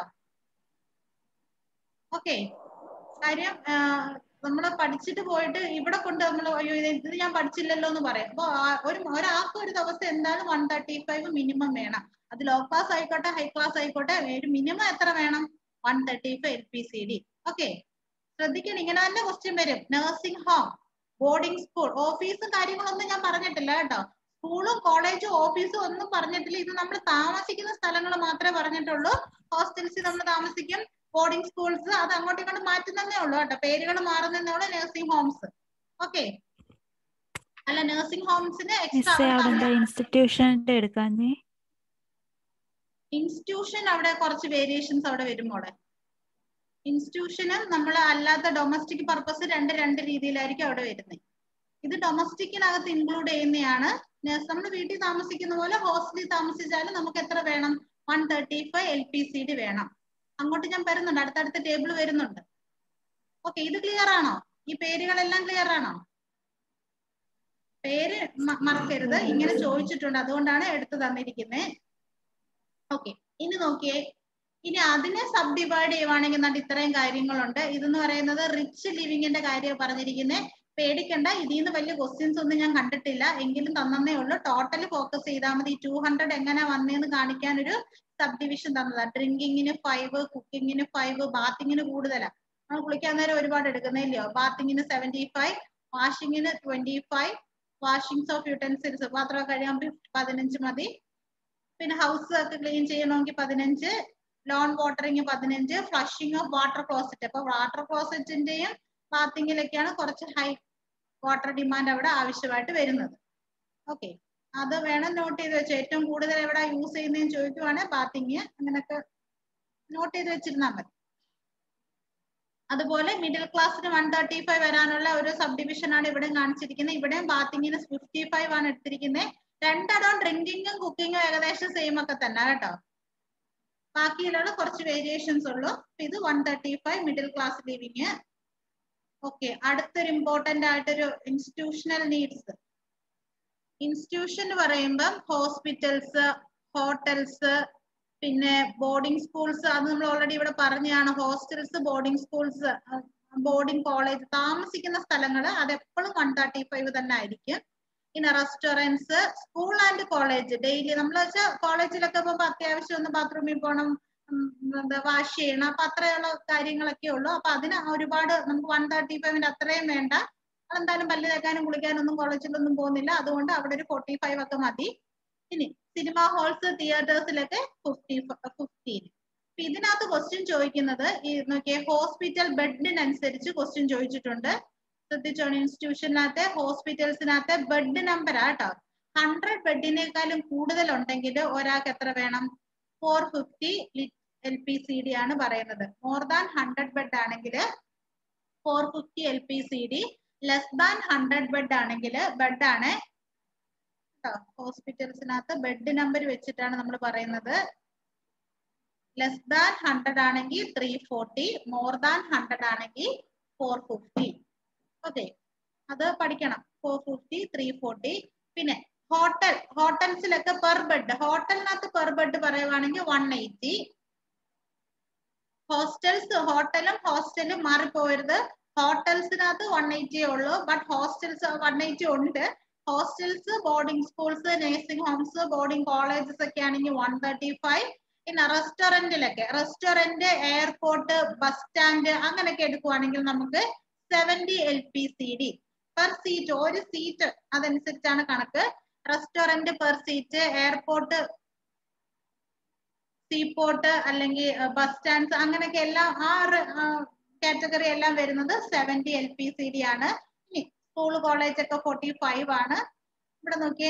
S1: ഓക്കെ കാര്യം നമ്മൾ പഠിച്ചിട്ട് പോയിട്ട് ഇവിടെ കൊണ്ട് നമ്മൾ അയ്യോ ഇത് ഇത് ഞാൻ പഠിച്ചില്ലല്ലോ എന്ന് പറയും അപ്പൊ ഒരു ഒരാൾക്ക് ഒരു ദിവസം എന്തായാലും വൺ തേർട്ടി ഫൈവ് മിനിമം വേണം അത് ലോ ക്ലാസ് ആയിക്കോട്ടെ ഹൈ ക്ലാസ് ആയിക്കോട്ടെ ഒരു മിനിമം എത്ര വേണം one thirty five L P C D okay ശ്രദ്ധിക്കണം ഇങ്ങനെ തന്നെ ക്വസ്റ്റ്യൻ വരും നഴ്സിംഗ് ഹോം ബോർഡിംഗ് സ്കൂൾ ഓഫീസും കാര്യങ്ങളൊന്നും ഞാൻ പറഞ്ഞിട്ടില്ല കേട്ടോ സ്കൂളും കോളേജും ഓഫീസും ഒന്നും പറഞ്ഞിട്ടില്ല ഇത് നമ്മൾ താമസിക്കുന്ന സ്ഥലങ്ങൾ മാത്രമേ പറഞ്ഞിട്ടുള്ളൂ ഹോസ്റ്റൽസിൽ നമ്മൾ താമസിക്കും ബോർഡിംഗ് സ്കൂൾസ് അത് അങ്ങോട്ടും ഇങ്ങോട്ടും മാറ്റുന്നതേ ഉള്ളൂ കേട്ടോ പേരുകൾ മാറുന്നതേ ഉള്ളൂ നഴ്സിംഗ് ഹോംസ് ഓക്കെ അല്ല നഴ്സിംഗ് ഹോംസിന് എക്സ്ട്രാ
S2: ഇൻസ്റ്റിറ്റ്യൂഷന്റെ എടുക്കാഞ്ഞേ
S1: ഇൻസ്റ്റിറ്റ്യൂഷൻ അവിടെ കുറച്ച് വേരിയേഷൻസ് അവിടെ വരും മോളെ ഇൻസ്റ്റിറ്റ്യൂഷനും നമ്മൾ അല്ലാത്ത ഡൊമസ്റ്റിക് പർപ്പസ് രണ്ട് രണ്ട് രീതിയിലായിരിക്കും അവിടെ വരുന്നത് ഇത് ഡൊമസ്റ്റിക്കിനകത്ത് ഇൻക്ലൂഡ് ചെയ്യുന്നതാണ് നമ്മൾ വീട്ടിൽ താമസിക്കുന്ന പോലെ ഹോസ്റ്റലിൽ താമസിച്ചാലും നമുക്ക് എത്ര വേണം one thirty five L P C D വേണം അങ്ങോട്ട് ഞാൻ വരുന്നുണ്ട് അടുത്തടുത്ത ടേബിൾ വരുന്നുണ്ട് ഓക്കെ ഇത് ക്ലിയർ ആണോ ഈ പേരുകളെല്ലാം ക്ലിയർ ആണോ പേര് മറക്കരുത് ഇങ്ങനെ ചോദിച്ചിട്ടുണ്ട് അതുകൊണ്ടാണ് എടുത്തു തന്നിരിക്കുന്നത് ഓക്കെ ഇനി നോക്കിയേ ഇനി അതിനെ സബ് ഡിവൈഡ് ചെയ്യുവാണെങ്കിൽ നല്ല ഇത്രയും കാര്യങ്ങളുണ്ട് ഇതെന്ന് പറയുന്നത് റിച്ച് ലിവിങ്ങിന്റെ കാര്യം പറഞ്ഞിരിക്കുന്നത് പേടിക്കണ്ട ഇതിൽ നിന്ന് വലിയ ക്വസ്റ്റ്യൻസ് ഒന്നും ഞാൻ കണ്ടിട്ടില്ല എങ്കിലും തന്നേ ഉള്ളൂ ടോട്ടൽ ഫോക്കസ് ചെയ്താൽ മതി ടു ഹൺഡ്രഡ് എങ്ങനെ വന്നേന്ന് കാണിക്കാൻ ഒരു സബ് ഡിവിഷൻ തന്നതാ ഡ്രിങ്കിങ്ങിന് ഫൈവ് കുക്കിങ്ങിന് ഫൈവ് ബാത്തിങ്ങിന് കൂടുതലാ നമ്മൾ കുളിക്കാൻ നേരം ഒരുപാട് എടുക്കുന്നില്ലയോ ബാത്തിങ്ങിന് സെവന്റി ഫൈവ് വാഷിങ്ങിന് twenty five washings of utensils പാത്രം കഴിയാൻ പതിനഞ്ച് മതി പിന്നെ ഹൗസ് ഒക്കെ ക്ലീൻ ചെയ്യണമെങ്കിൽ പതിനഞ്ച് ലോൺ വാട്ടറിങ് പതിനഞ്ച് ഫ്ലഷിങ് ഓഫ് വാട്ടർ ക്ലോസറ്റ് അപ്പൊ വാട്ടർ ക്ലോസറ്റിന്റെയും ബാത്തിങ്ങിലൊക്കെയാണ് കുറച്ച് ഹൈ വാട്ടർ ഡിമാൻഡ് അവിടെ ആവശ്യമായിട്ട് വരുന്നത് ഓക്കെ അത് വേണം നോട്ട് ചെയ്ത് വെച്ചോ ഏറ്റവും കൂടുതൽ എവിടെ യൂസ് ചെയ്യുന്നതെന്ന് ചോദിക്കുവാണെങ്കിൽ ബാത്തിങ് അങ്ങനെയൊക്കെ നോട്ട് ചെയ്ത് വെച്ചിരുന്നാൽ മതി അതുപോലെ മിഡിൽ ക്ലാസ്സിന് വൺ തേർട്ടി ഫൈവ് വരാനുള്ള ഒരു സബ് ഡിവിഷൻ ആണ് ഇവിടെ കാണിച്ചിരിക്കുന്നത് ഇവിടെയും ബാത്തിങ്ങിന് ഫിഫ്റ്റി ഫൈവ് ആണ് എടുത്തിരിക്കുന്നത് രണ്ടിടവും ഡ്രിങ്കിങ്ങും കുക്കിങ്ങും ഏകദേശം സെയിം ഒക്കെ തന്നെ കേട്ടോ ബാക്കിയിലുള്ള കുറച്ച് വേരിയേഷൻസ് ഉള്ളൂ ഇത് one thirty five middle class living okay അടുത്തൊരു ഇമ്പോർട്ടന്റ് ആയിട്ടൊരു ഇൻസ്റ്റിറ്റ്യൂഷണൽ നീഡ്സ് ഇൻസ്റ്റിറ്റ്യൂഷൻ എന്ന് പറയുമ്പം ഹോസ്പിറ്റൽസ് ഹോട്ടൽസ് പിന്നെ ബോർഡിംഗ് സ്കൂൾസ് അത് നമ്മൾ ഓൾറെഡി ഇവിടെ പറഞ്ഞതാണ് hostels boarding schools boarding college താമസിക്കുന്ന സ്ഥലങ്ങൾ അത് എപ്പോഴും വൺ തേർട്ടി ഫൈവ് തന്നെ ആയിരിക്കും പിന്നെ restaurants school and college daily നമ്മൾ വെച്ചാൽ കോളേജിലൊക്കെ പോകുമ്പോൾ അത്യാവശ്യം ഒന്ന് ബാത്റൂമിൽ പോകണം എന്താ വാഷ് ചെയ്യണം അപ്പൊ അത്രയുള്ള കാര്യങ്ങളൊക്കെ ഉള്ളൂ അപ്പൊ അതിന് ഒരുപാട് നമുക്ക് വൺ തേർട്ടി ഫൈവിന്റെ അത്രയും വേണ്ട എന്തായാലും പല്ല് തേക്കാനും കുളിക്കാനും ഒന്നും കോളേജിലൊന്നും പോകുന്നില്ല അതുകൊണ്ട് അവിടെ ഒരു ഫോർട്ടി ഫൈവ് ഒക്കെ മതി ഇനി സിനിമ ഹാൾസ് തിയേറ്റേഴ്സിലൊക്കെ ഫിഫ്റ്റി ഫിഫ്റ്റീൻ ഇതിനകത്ത് ക്വസ്റ്റ്യൻ ചോദിക്കുന്നത് ഈ നോക്കിയേ ഹോസ്പിറ്റൽ ബെഡിനനുസരിച്ച് ക്വസ്റ്റ്യൻ ചോദിച്ചിട്ടുണ്ട് ശ്രദ്ധിച്ചോണം ഇൻസ്റ്റിറ്റ്യൂഷനകത്തെ ഹോസ്പിറ്റൽസിനകത്തെ ബെഡ് നമ്പർ കേട്ടോ ഹൺഡ്രഡ് ബെഡിനേക്കാളും കൂടുതൽ ഉണ്ടെങ്കിൽ ഒരാൾക്ക് എത്ര വേണം four fifty L P C D ആണ് പറയുന്നത് മോർ ദാൻ ഹൺഡ്രഡ് ബെഡ് ആണെങ്കിൽ four fifty L P C D less than hundred bed ആണെങ്കിൽ ബെഡ് ആണ് ഹോസ്പിറ്റൽസിനകത്ത് ബെഡ് നമ്പർ വെച്ചിട്ടാണ് നമ്മൾ പറയുന്നത് ലെസ് ദാൻ ഹൺഡ്രഡ് ആണെങ്കിൽ three forty more than hundred ആണെങ്കിൽ ഫോർ ഫിഫ്റ്റി ഓക്കെ അത് പഠിക്കണം ഫോർ ഫിഫ്റ്റി ത്രീ ഫോർട്ടി പിന്നെ ഹോട്ടൽ ഹോട്ടൽസിലൊക്കെ പെർ ബെഡ് ഹോട്ടലിനകത്ത് പെർ ബെഡ് പറയുവാണെങ്കിൽ വൺ എയ്റ്റി ഹോസ്റ്റൽസ് ഹോട്ടലും ഹോസ്റ്റലും മാറിപ്പോരുത് ഹോട്ടൽസിനകത്ത് വൺ എയ്റ്റി ഉള്ളൂ ബട്ട് ഹോസ്റ്റൽസ് വൺ എയ്റ്റി ഉണ്ട് hostels boarding schools nursing homes boarding colleges ഒക്കെ ആണെങ്കിൽ വൺ തേർട്ടി ഫൈവ് പിന്നെ റെസ്റ്റോറന്റിലൊക്കെ റെസ്റ്റോറന്റ് എയർപോർട്ട് ബസ് സ്റ്റാൻഡ് അങ്ങനെയൊക്കെ എടുക്കുവാണെങ്കിൽ നമുക്ക് seventy L P C D per seat ഒരു സീറ്റ് അതനുസരിച്ചാണ് കണക്ക് restaurant per seat airport seaport അല്ലെങ്കിൽ ബസ് സ്റ്റാൻഡ്സ് അങ്ങനെയൊക്കെ എല്ലാം ആ കാറ്റഗറി എല്ലാം വരുന്നത് seventy L P C D ആണ് ഇനി സ്കൂൾ കോളേജ് ഒക്കെ ഫോർട്ടി ഫൈവ് ആണ് ഇവിടെ നോക്കിയേ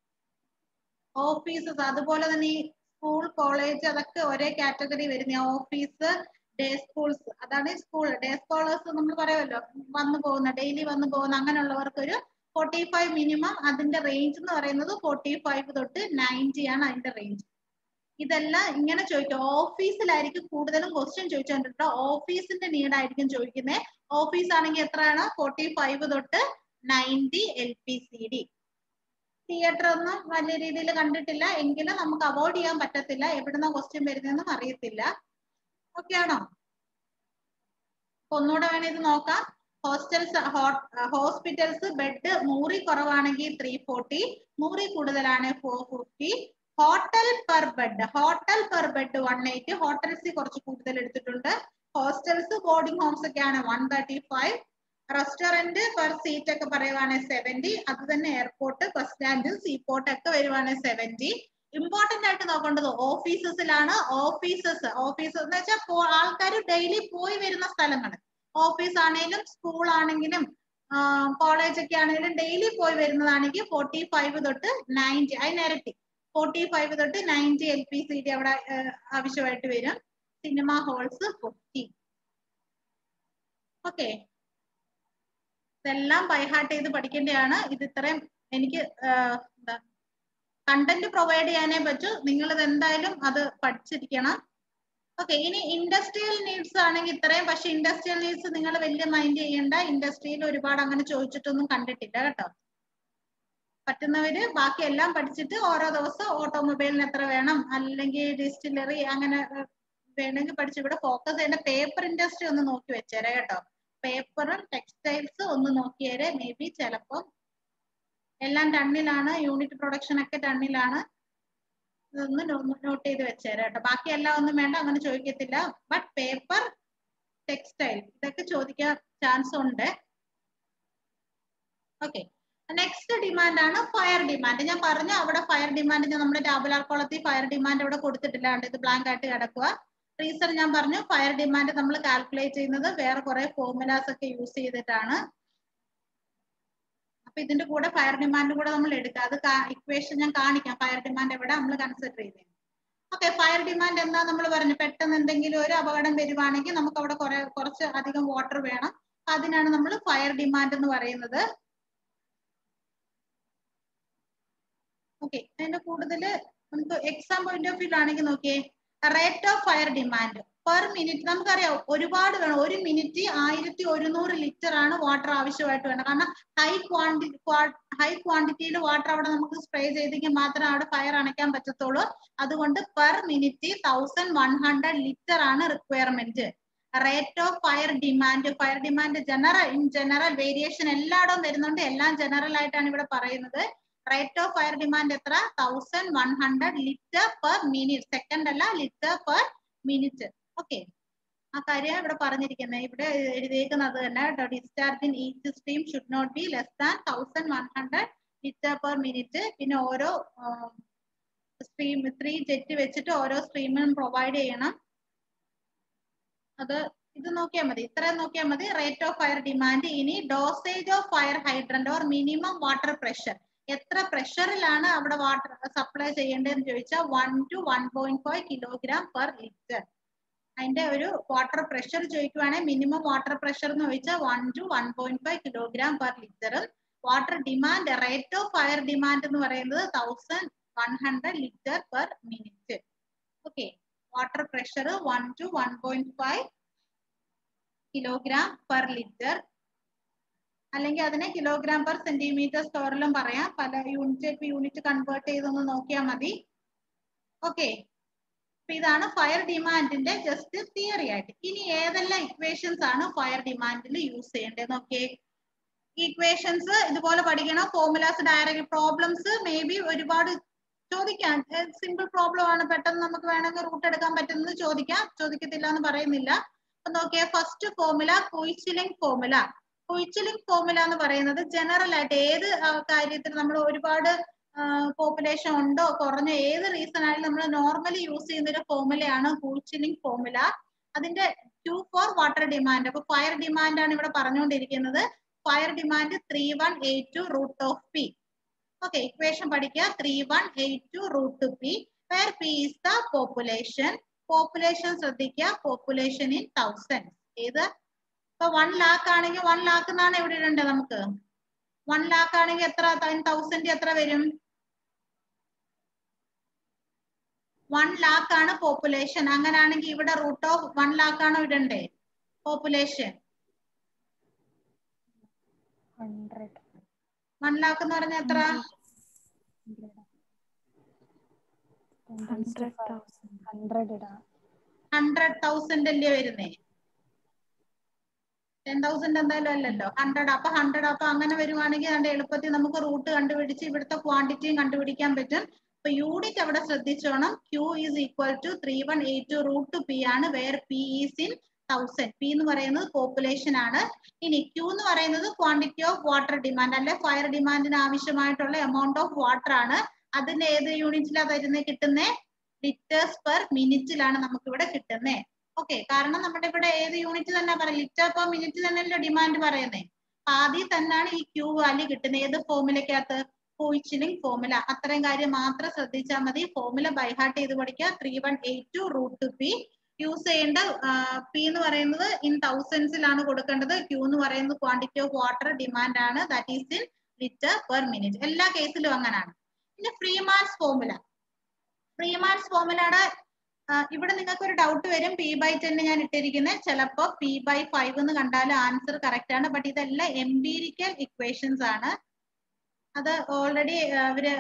S1: ഓഫീസസ് അതുപോലെ തന്നെ ഈ സ്കൂൾ കോളേജ് അതൊക്കെ ഒരേ കാറ്റഗറി വരുന്ന ഓഫീസ് ഡേ സ്കൂൾസ് അതാണ് സ്കൂൾ ഡേ സ്കോളേഴ്സ് നമ്മൾ പറയുമല്ലോ വന്നു പോകുന്ന ഡെയിലി വന്നു പോകുന്ന അങ്ങനെയുള്ളവർക്ക് ഒരു ഫോർട്ടി ഫൈവ് മിനിമം അതിന്റെ റേഞ്ച് എന്ന് പറയുന്നത് ഫോർട്ടി ഫൈവ് തൊട്ട് നയൻറ്റി ആണ് അതിന്റെ റേഞ്ച് ഇതെല്ലാം ഇങ്ങനെ ചോദിക്കും ഓഫീസിലായിരിക്കും കൂടുതലും ക്വസ്റ്റ്യൻ ചോദിച്ചുകൊണ്ടിട്ട് ഓഫീസിന്റെ നീഡ് ആയിരിക്കും ചോദിക്കുന്നത് ഓഫീസ് ആണെങ്കിൽ എത്രയാണ് ഫോർട്ടി ഫൈവ് തൊട്ട് ninety L P C D theatre ഒന്നും വലിയ രീതിയിൽ കണ്ടിട്ടില്ല എങ്കിലും നമുക്ക് അവോയ്ഡ് ചെയ്യാൻ പറ്റത്തില്ല എവിടുന്ന ക്വസ്റ്റ്യൻ വരുന്നതെന്നും അറിയത്തില്ല ഓക്കെ ആണോ ഒന്നുകൂടെ വേണേ ഇത് നോക്കാം ഹോസ്റ്റൽസ് ഹോസ്പിറ്റൽസ് ബെഡ് നൂറി കുറവാണെങ്കിൽ ത്രീ ഫോർട്ടി നൂറി കൂടുതലാണ് four fifty hotel per bed hotel per bed one eight hotels കുറച്ച് കൂടുതൽ എടുത്തിട്ടുണ്ട് ഹോസ്റ്റൽസ് ബോർഡിംഗ് ഹോംസ് ഒക്കെയാണ് one thirty five restaurant per seat ഒക്കെ പറയുവാണെങ്കിൽ സെവന്റി അത് തന്നെ എയർപോർട്ട് ബസ് സ്റ്റാൻഡ് സീപോർട്ട് ഒക്കെ വരുവാണെങ്കിൽ സെവന്റി ഇമ്പോർട്ടന്റ് ആയിട്ട് നോക്കേണ്ടത് ഓഫീസസിലാണ് ഓഫീസസ് ഓഫീസ് എന്ന് വെച്ചാൽ ആൾക്കാർ ഡെയിലി പോയി വരുന്ന സ്ഥലങ്ങൾ ഓഫീസ് ആണെങ്കിലും സ്കൂൾ ആണെങ്കിലും കോളേജ് ഒക്കെ ആണെങ്കിലും ഡെയിലി പോയി വരുന്നതാണെങ്കിൽ ഫോർട്ടി ഫൈവ് തൊട്ട് നയൻറ്റി അതിനിരട്ടി ഫോർട്ടി ഫൈവ് തൊട്ട് ninety L P C D അവിടെ ആവശ്യമായിട്ട് വരും സിനിമ ഹോൾസ് ഫിഫ്റ്റി ഓക്കെ ഇതെല്ലാം ബൈഹാർട്ട് ചെയ്ത് പഠിക്കേണ്ടതാണ് ഇത് ഇത്രയും എനിക്ക് എന്താ കണ്ടന്റ് പ്രൊവൈഡ് ചെയ്യാനേ പറ്റൂ നിങ്ങൾ ഇത് എന്തായാലും അത് പഠിച്ചിരിക്കണം ഓക്കെ ഇനി ഇൻഡസ്ട്രിയൽ നീഡ്സ് ആണെങ്കിൽ ഇത്രയും പക്ഷെ ഇൻഡസ്ട്രിയൽ നീഡ്സ് നിങ്ങൾ വലിയ മൈൻഡ് ചെയ്യേണ്ട ഇൻഡസ്ട്രിയിൽ ഒരുപാട് അങ്ങനെ ചോദിച്ചിട്ടൊന്നും കണ്ടിട്ടില്ല കേട്ടോ പറ്റുന്നവര് ബാക്കി എല്ലാം പഠിച്ചിട്ട് ഓരോ ദിവസം ഓട്ടോമൊബൈലിന് എത്ര വേണം അല്ലെങ്കിൽ ഡിസ്റ്റിലറി അങ്ങനെ വേണമെങ്കിൽ പഠിച്ച് ഇവിടെ ഫോക്കസ് ചെയ്യേണ്ട പേപ്പർ ഇൻഡസ്ട്രി ഒന്ന് നോക്കി വെച്ചേരെ കേട്ടോ പേപ്പറും ടെക്സ്റ്റൈൽസ് ഒന്ന് നോക്കിയേരെ മേ ബി ചിലപ്പം എല്ലാം ടണ്ണിലാണ് യൂണിറ്റ് പ്രൊഡക്ഷൻ ഒക്കെ ടണ്ണിലാണ് ഇതൊന്ന് നോട്ട് ചെയ്ത് വെച്ചേരാം കേട്ടോ ബാക്കി എല്ലാം ഒന്നും വേണ്ട അങ്ങനെ ചോദിക്കത്തില്ല ബട്ട് പേപ്പർ ടെക്സ്റ്റൈൽ ഇതൊക്കെ ചോദിക്കാൻ ചാൻസ് ഉണ്ട് ഓക്കെ നെക്സ്റ്റ് ഡിമാൻഡ് ആണ് ഫയർ ഡിമാൻഡ് ഞാൻ പറഞ്ഞു അവിടെ ഫയർ ഡിമാൻഡ് ഞാൻ നമ്മുടെ ടാബുലാർ കോളത്തിൽ ഫയർ ഡിമാൻഡ് ഇവിടെ കൊടുത്തിട്ടില്ല കണ്ടോ ഇത് ബ്ലാങ്ക് ആയിട്ട് കിടക്കുക റീസൺ ഞാൻ പറഞ്ഞു ഫയർ ഡിമാൻഡ് നമ്മൾ കാൽക്കുലേറ്റ് ചെയ്യുന്നത് വേറെ കുറെ ഫോർമുലാസ് ഒക്കെ യൂസ് ചെയ്തിട്ടാണ് അപ്പൊ ഇതിന്റെ കൂടെ ഫയർ ഡിമാൻഡ് കൂടെ നമ്മൾ എടുക്കുക അത് ഇക്വേഷൻ ഞാൻ കാണിക്കാം ഫയർ ഡിമാൻഡ് എവിടെ നമ്മൾ കൺസിഡർ ചെയ്തത് ഓക്കെ ഫയർ ഡിമാൻഡ് എന്താ നമ്മൾ പറഞ്ഞു പെട്ടെന്ന് എന്തെങ്കിലും ഒരു അപകടം വരുവാണെങ്കിൽ നമുക്ക് അവിടെ കുറെ കുറച്ച് അധികം വാട്ടർ വേണം അതിനാണ് നമ്മൾ ഫയർ ഡിമാൻഡ് എന്ന് പറയുന്നത് ഓക്കെ അതിന്റെ കൂടുതൽ നമുക്ക് എക്സാം പോയിന്റ് ഓഫ് വ്യൂ ആണെങ്കിൽ നോക്കിയേ rate of fire demand per minute നമുക്കറിയാം ഒരുപാട് വേണം ഒരു മിനിറ്റ് ആയിരത്തി ഒരുന്നൂറ് ലിറ്റർ ആണ് വാട്ടർ ആവശ്യമായിട്ട് വേണം കാരണം ഹൈ ക്വാണ്ടിറ്റി ഹൈ ക്വാണ്ടിറ്റിയിൽ വാട്ടർ അവിടെ നമുക്ക് സ്പ്രേ ചെയ്തെങ്കിൽ മാത്രമേ അവിടെ ഫയർ അണയ്ക്കാൻ പറ്റത്തുള്ളൂ അതുകൊണ്ട് per minute thousand one hundred litre ആണ് requirement rate of fire demand fire demand general in general variation എല്ലായിടവും വരുന്നുണ്ട് എല്ലാം ജനറൽ ആയിട്ടാണ് ഇവിടെ പറയുന്നത് റേറ്റ് ഓഫ് ഫയർ ഡിമാൻഡ് എത്ര thousand one hundred litre per minute second അല്ല ലിറ്റർ പെർ മിനിറ്റ് ഓക്കെ ആ കാര്യം ഇവിടെ പറഞ്ഞിരിക്കുന്നത് ഇവിടെ എഴുതിയേക്കുന്നത് തന്നെ discharge in each stream should not be less than thousand one hundred litre per minute പിന്നെ ഓരോ സ്ട്രീം ത്രീ ജെറ്റ് വെച്ചിട്ട് ഓരോ സ്ട്രീമിനും പ്രൊവൈഡ് ചെയ്യണം അത് ഇത് നോക്കിയാൽ മതി ഇത്രയും നോക്കിയാൽ മതി റേറ്റ് ഓഫ് ഫയർ ഡിമാൻഡ് ഇനി dosage of fire hydrant or minimum water pressure എത്ര പ്രഷറിലാണ് അവിടെ വാട്ടർ സപ്ലൈ ചെയ്യേണ്ടതെന്ന് ചോദിച്ചാൽ one two one point five kilogram per litre അതിന്റെ ഒരു വാട്ടർ പ്രഷർ ചോദിക്കുവാണെങ്കിൽ മിനിമം വാട്ടർ പ്രഷർ എന്ന് ചോദിച്ചാൽ one two one point five kilogram per ലിറ്ററും water demand rate of fire demand എന്ന് പറയുന്നത് thousand one hundred litre per minute okay water pressure one two one point five kilogram per litre അല്ലെങ്കിൽ അതിനെ kilogram per centimetre സ്ക്വയറിലും പറയാം പല unit unit convert ചെയ്തൊന്ന് നോക്കിയാൽ മതി ഓക്കെ അപ്പൊ ഇതാണ് ഫയർ ഡിമാൻഡിന്റെ ജസ്റ്റ് തിയറി ആയിട്ട് ഇനി ഏതെല്ലാം ഇക്വേഷൻസ് ആണ് ഫയർ ഡിമാൻഡിൽ യൂസ് ചെയ്യേണ്ടത് നോക്കിയേ ഇക്വേഷൻസ് ഇതുപോലെ പഠിക്കണം formulas direct problems may be ഒരുപാട് ചോദിക്കാം സിമ്പിൾ പ്രോബ്ലം ആണ് പെട്ടെന്ന് നമുക്ക് വേണമെങ്കിൽ റൂട്ട് എടുക്കാൻ പറ്റുന്നത് ചോദിക്കാം ചോദിക്കത്തില്ല എന്ന് പറയുന്നില്ല അപ്പൊ നോക്കിയേ first formula Kuichling formula Kuichling formula എന്ന് പറയുന്നത് ജനറൽ ആയിട്ട് ഏത് കാര്യത്തിൽ നമ്മൾ ഒരുപാട് പോപ്പുലേഷൻ ഉണ്ടോ കുറഞ്ഞോ ഏത് റീസൺ ആയാലും നമ്മൾ നോർമലി യൂസ് ചെയ്യുന്ന ഒരു ഫോർമുലയാണ് കുയിച്ചിലിംഗ് ഫോർമുല അതിന്റെ ക്യൂ ഫോർ വാട്ടർ ഡിമാൻഡ് അപ്പൊ ഫയർ ഡിമാൻഡ് ആണ് ഇവിടെ പറഞ്ഞുകൊണ്ടിരിക്കുന്നത് fire demand three one eight two root of P okay equation പഠിക്കുക three one eight two root P where P is the population population ശ്രദ്ധിക്കുക population in thousand ഏത് ഇപ്പൊ one lakh ആണെങ്കിൽ one lakh എന്നാണ് ഇവിടെ ഇടേണ്ടത് നമുക്ക് വൺ ലാക്ക് ആണെങ്കിൽ എത്ര തൗസൻഡ് എത്ര വരും വൺ ലാക്ക് ആണ് പോപ്പുലേഷൻ അങ്ങനെയാണെങ്കിൽ ഇവിടെ റൂട്ട് ഓഫ് വൺ ലാക്ക് ആണോ ഇടണ്ടേ പോപ്പുലേഷൻ വൺ ലാക്ക് എന്ന് പറഞ്ഞാൽ എത്ര
S2: ഹൺഡ്രഡ് തൗസൻഡ്
S3: ഹൺഡ്രഡ് ഇടാം
S1: ഹൺഡ്രഡ് തൗസൻഡ് അല്ലേ വരുന്നേ ടെൻ തൗസൻഡ് എന്തായാലും അല്ലല്ലോ ഹൺഡ്രഡ് അപ്പൊ ഹൺഡ്രഡ് അപ്പൊ അങ്ങനെ വരുവാണെങ്കിൽ അതിന്റെ എളുപ്പത്തിൽ നമുക്ക് റൂട്ട് കണ്ടുപിടിച്ച് ഇവിടുത്തെ ക്വാണ്ടിറ്റിയും കണ്ടുപിടിക്കാൻ പറ്റും അപ്പൊ യൂണിറ്റ് അവിടെ ശ്രദ്ധിച്ചോണം Q is equal to three one eight two root P ആണ് where P is in thousand P എന്ന് പറയുന്നത് പോപ്പുലേഷൻ ആണ് ഇനി ക്യൂ എന്ന് പറയുന്നത് ക്വാണ്ടിറ്റി ഓഫ് വാട്ടർ ഡിമാൻഡ് അല്ലെ ഫയർ ഡിമാൻഡിന് ആവശ്യമായിട്ടുള്ള എമൗണ്ട് ഓഫ് വാട്ടർ ആണ് അതിന്റെ ഏത് യൂണിറ്റിലാണ് വരുന്നത് കിട്ടുന്നത് ലിറ്റേഴ്സ് പെർ മിനിറ്റിലാണ് നമുക്ക് ഇവിടെ കിട്ടുന്നത് ഓക്കെ കാരണം നമ്മുടെ ഇവിടെ ഏത് യൂണിറ്റ് തന്നെ പറയാം ലിറ്റർ പെർ മിനിറ്റ് തന്നെയല്ലോ ഡിമാൻഡ് പറയുന്നത് ആദ്യം തന്നെയാണ് ഈ ക്യൂ വാല്യൂ കിട്ടുന്നത് ഏത് ഫോമിലക്കകത്ത് പോയിച്ചിലിംഗ് ഫോമുല അത്രയും കാര്യം മാത്രം ശ്രദ്ധിച്ചാൽ മതി ഫോമുല ബൈഹാർട്ട് ചെയ്ത് പഠിക്കുക three one eight two root P use ചെയ്യേണ്ട പി എന്ന് പറയുന്നത് ഇൻ തൗസൻഡ്സിലാണ് കൊടുക്കേണ്ടത് ക്യൂ എന്ന് പറയുന്നത് ക്വാണ്ടിറ്റി ഓഫ് വാട്ടർ ഡിമാൻഡ് ആണ് that is in litre per minute എല്ലാ കേസിലും അങ്ങനെയാണ് പിന്നെ ഫ്രീമാൻസ് ഫോമുല ഫ്രീമാൻസ് ഫോമുലയുടെ ഇവിടെ നിങ്ങൾക്ക് ഒരു ഡൗട്ട് വരും പി ബൈ ടെൻ ഞാൻ ഇട്ടിരിക്കുന്നത് ചിലപ്പോ പി ബൈ ഫൈവ് എന്ന് കണ്ടാൽ ആൻസർ കറക്റ്റ് ആണ് ബട്ട് ഇതെല്ലാം എംപീരിക്കൽ ഇക്വേഷൻസ് ആണ് അത് ഓൾറെഡി അവര്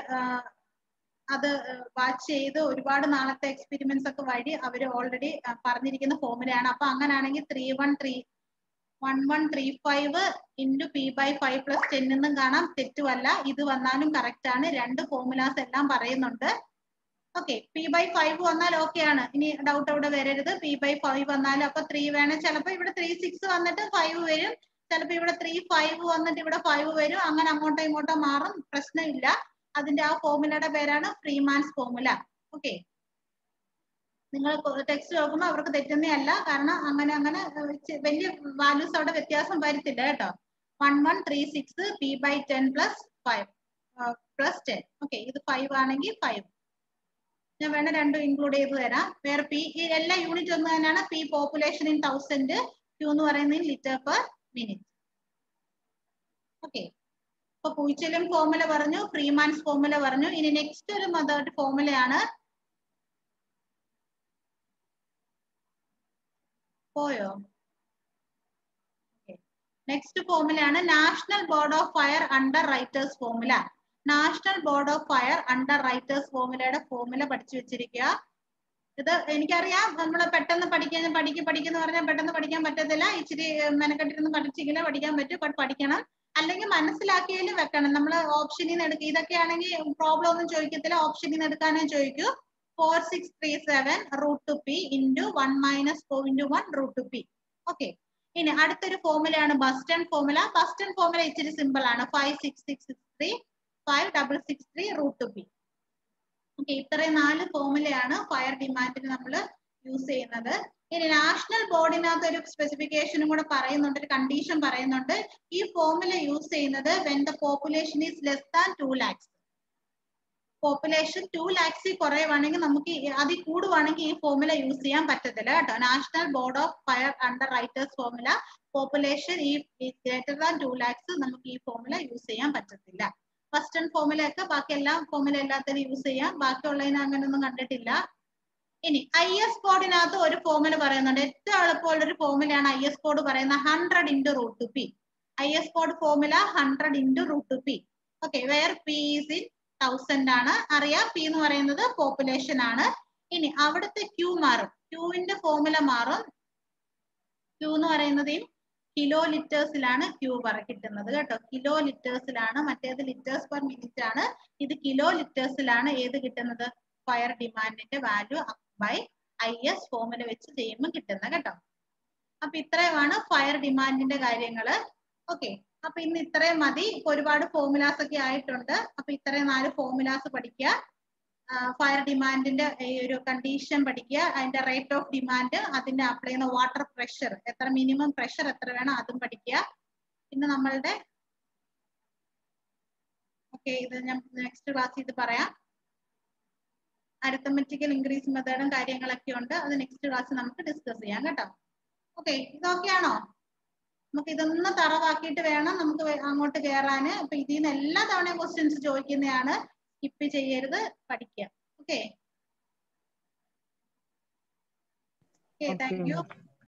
S1: അത് വാച്ച് ചെയ്ത് ഒരുപാട് നാളത്തെ എക്സ്പെരിമെന്റ്സ് ഒക്കെ വഴി അവർ ഓൾറെഡി പറഞ്ഞിരിക്കുന്ന ഫോമുലയാണ് അപ്പൊ അങ്ങനെയാണെങ്കിൽ three one three one one three five into P by five plus ten എന്നും കാണാം തെറ്റുമല്ല ഇത് വന്നാലും കറക്റ്റ് ആണ് രണ്ട് ഫോമുലാസ് എല്ലാം പറയുന്നുണ്ട് ഓക്കെ പി ബൈ ഫൈവ് വന്നാൽ ഓക്കെ ആണ് ഇനി ഡൗട്ട് അവിടെ വരരുത് പി ബൈ ഫൈവ് വന്നാൽ അപ്പൊ ത്രീ വേണം ചിലപ്പോ ഇവിടെ ത്രീ സിക്സ് വന്നിട്ട് ഫൈവ് വരും ചിലപ്പോ ഇവിടെ ത്രീ ഫൈവ് വന്നിട്ട് ഇവിടെ ഫൈവ് വരും അങ്ങനെ അങ്ങോട്ടോ ഇങ്ങോട്ടോ മാറും പ്രശ്നമില്ല അതിന്റെ ആ ഫോമുലയുടെ പേരാണ് ഫ്രീമാൻസ് ഫോമുല ഓക്കെ നിങ്ങൾ ടെക്സ്റ്റ് നോക്കുമ്പോൾ അവർക്ക് തെറ്റുന്നതല്ല കാരണം അങ്ങനെ അങ്ങനെ വലിയ വാല്യൂസ് അവിടെ വ്യത്യാസം വരത്തില്ല കേട്ടോ one one three six P by ten plus five plus ten okay ഇത് ഫൈവ് ആണെങ്കിൽ ഫൈവ് ഞാൻ വേണം രണ്ടും ഇൻക്ലൂഡ് ചെയ്ത് തരാം വേറെ പി ഈ എല്ലാ യൂണിറ്റ് ഒന്ന് തന്നെയാണ് P population in thousand Q എന്ന് പറയുന്നത് ലിറ്റർ പെർ മിനിറ്റ് ഓക്കെ ഇപ്പൊ പൂച്ചലും ഫോമുല പറഞ്ഞു ഫ്രീമാൻസ് ഫോമുല പറഞ്ഞു ഇനി നെക്സ്റ്റ് ഒരു മെത്തേഡ് ഫോമുലയാണ് പോയോ നെക്സ്റ്റ് ഫോമുലയാണ് national board of fire underwriters formula national board of fire underwriters ഫോമുലയുടെ ഫോമുല പഠിച്ചു വെച്ചിരിക്കുക ഇത് എനിക്കറിയാം നമ്മൾ പെട്ടെന്ന് പഠിക്കാൻ പഠിക്കും പഠിക്കുന്ന പറഞ്ഞാൽ പെട്ടെന്ന് പഠിക്കാൻ പറ്റത്തില്ല ഇച്ചിരി മെനക്കെട്ടിരുന്ന് പഠിച്ചെങ്കിലേ പഠിക്കാൻ പറ്റും ബട്ട് പഠിക്കണം അല്ലെങ്കിൽ മനസ്സിലാക്കിയാലും വെക്കണം നമ്മൾ ഓപ്ഷനിൽ നിന്ന് എടുക്കുക ഇതൊക്കെയാണെങ്കിൽ പ്രോബ്ലം ഒന്നും ചോദിക്കത്തില്ല ഓപ്ഷനിൽ നിന്ന് എടുക്കാനേ ചോദിക്കൂ four six three seven root two P into one minus point one root two P okay ഇനി അടുത്തൊരു ഫോമുലയാണ് ബസ്റ്റൺ ഫോമുല ബസ്റ്റൺ ഫോമുല ഇച്ചിരി സിമ്പിൾ ആണ് five six six six three five double six three root P okay ഇത്രയും നാല് ഫോമുലയാണ് fire ഡിമാൻഡിന് നമ്മൾ use ചെയ്യുന്നത് ഇനി നാഷണൽ ബോർഡിനകത്ത് ഒരു സ്പെസിഫിക്കേഷനും കൂടെ പറയുന്നുണ്ട് ഒരു കണ്ടീഷൻ പറയുന്നുണ്ട് ഈ ഫോർമുല യൂസ് ചെയ്യുന്നത് when the population is less than two lakhs population two ലാക്സിൽ കുറയുവാണെങ്കിൽ നമുക്ക് ഈ- അതിൽ കൂടുവാണെങ്കിൽ ഈ ഫോർമുല യൂസ് ചെയ്യാൻ പറ്റത്തില്ല കേട്ടോ national board of fire underwriters formula population ഈ ഗ്രേറ്റർ ദാൻ ടു ലാക്സ് നമുക്ക് ഈ ഫോർമുല യൂസ് ചെയ്യാൻ പറ്റത്തില്ല ഫസ്റ്റൺ ഫോർമുല ഒക്കെ ബാക്കി എല്ലാ ഫോർമുല എല്ലാത്തിനും യൂസ് ചെയ്യാം ബാക്കിയുള്ളതിന് അങ്ങനെയൊന്നും കണ്ടിട്ടില്ല ഇനി ഐ എസ് കോഡിനകത്ത് ഒരു ഫോർമുല പറയുന്നുണ്ട് ഏറ്റവും എളുപ്പമുള്ള ഒരു ഫോർമുലയാണ് ഐ എസ് കോഡ് പറയുന്നത് hundred into root P I S code formula hundred into root P okay where P is in thousand ആണ് അറിയാം പി എന്ന് പറയുന്നത് പോപ്പുലേഷൻ ആണ് ഇനി അവിടുത്തെ ക്യൂ മാറും ക്യൂവിന്റെ ഫോർമുല മാറും ക്യൂ എന്ന് പറയുന്നത് കിലോ ലിറ്റേഴ്സിലാണ് ക്യൂ പറ കിട്ടുന്നത് കേട്ടോ കിലോ ലിറ്റേഴ്സിലാണ് മറ്റേത് ലിറ്റേഴ്സ് പെർ മിനിറ്റ് ആണ് ഇത് കിലോ ലിറ്റേഴ്സിലാണ് ഏത് കിട്ടുന്നത് ഫയർ ഡിമാൻഡിന്റെ value by I S formula വെച്ച് ചെയ്യുമ്പോൾ കിട്ടുന്നത് കേട്ടോ അപ്പൊ ഇത്രയുമാണ് ഫയർ ഡിമാൻഡിന്റെ കാര്യങ്ങള് ഓക്കെ അപ്പൊ ഇന്ന് ഇത്രയും മതി ഇപ്പൊ ഒരുപാട് ഫോർമുലാസ് ഒക്കെ ആയിട്ടുണ്ട് അപ്പൊ ഇത്രയും നാല് ഫോർമുലാസ് പഠിക്കുക ഫയർ ഡിമാൻഡിന്റെ ഈ ഒരു കണ്ടീഷൻ പഠിക്കുക അതിന്റെ റേറ്റ് ഓഫ് ഡിമാൻഡ് അതിന്റെ അപ്ലൈ ചെയ്യുന്ന വാട്ടർ പ്രഷർ എത്ര മിനിമം പ്രഷർ എത്ര വേണം അതും പഠിക്കുക പിന്നെ നമ്മളുടെ ഓക്കെ ഇത് ഞാൻ നെക്സ്റ്റ് ക്ലാസ് ഇത് പറയാം അരിത്തമെറ്റിക്കൽ ഇൻക്രീസ് മെത്തേഡും കാര്യങ്ങളൊക്കെ ഉണ്ട് അത് നെക്സ്റ്റ് ക്ലാസ് നമുക്ക് ഡിസ്കസ് ചെയ്യാം കേട്ടോ ഓക്കെ ഇതൊക്കെയാണോ നമുക്ക് ഇതൊന്ന് തറവാക്കിയിട്ട് വേണം നമുക്ക് വേ- അങ്ങോട്ട് കയറാന് അപ്പൊ ഇതിൽ നിന്ന് എല്ലാ തവണയും ക്വസ്റ്റ്യൻസ് ചോദിക്കുന്നതാണ് സ്കിപ്പ് ചെയ്യരുത് പഠിക്കുക ഓക്കെ ഓക്കെ താങ്ക് യു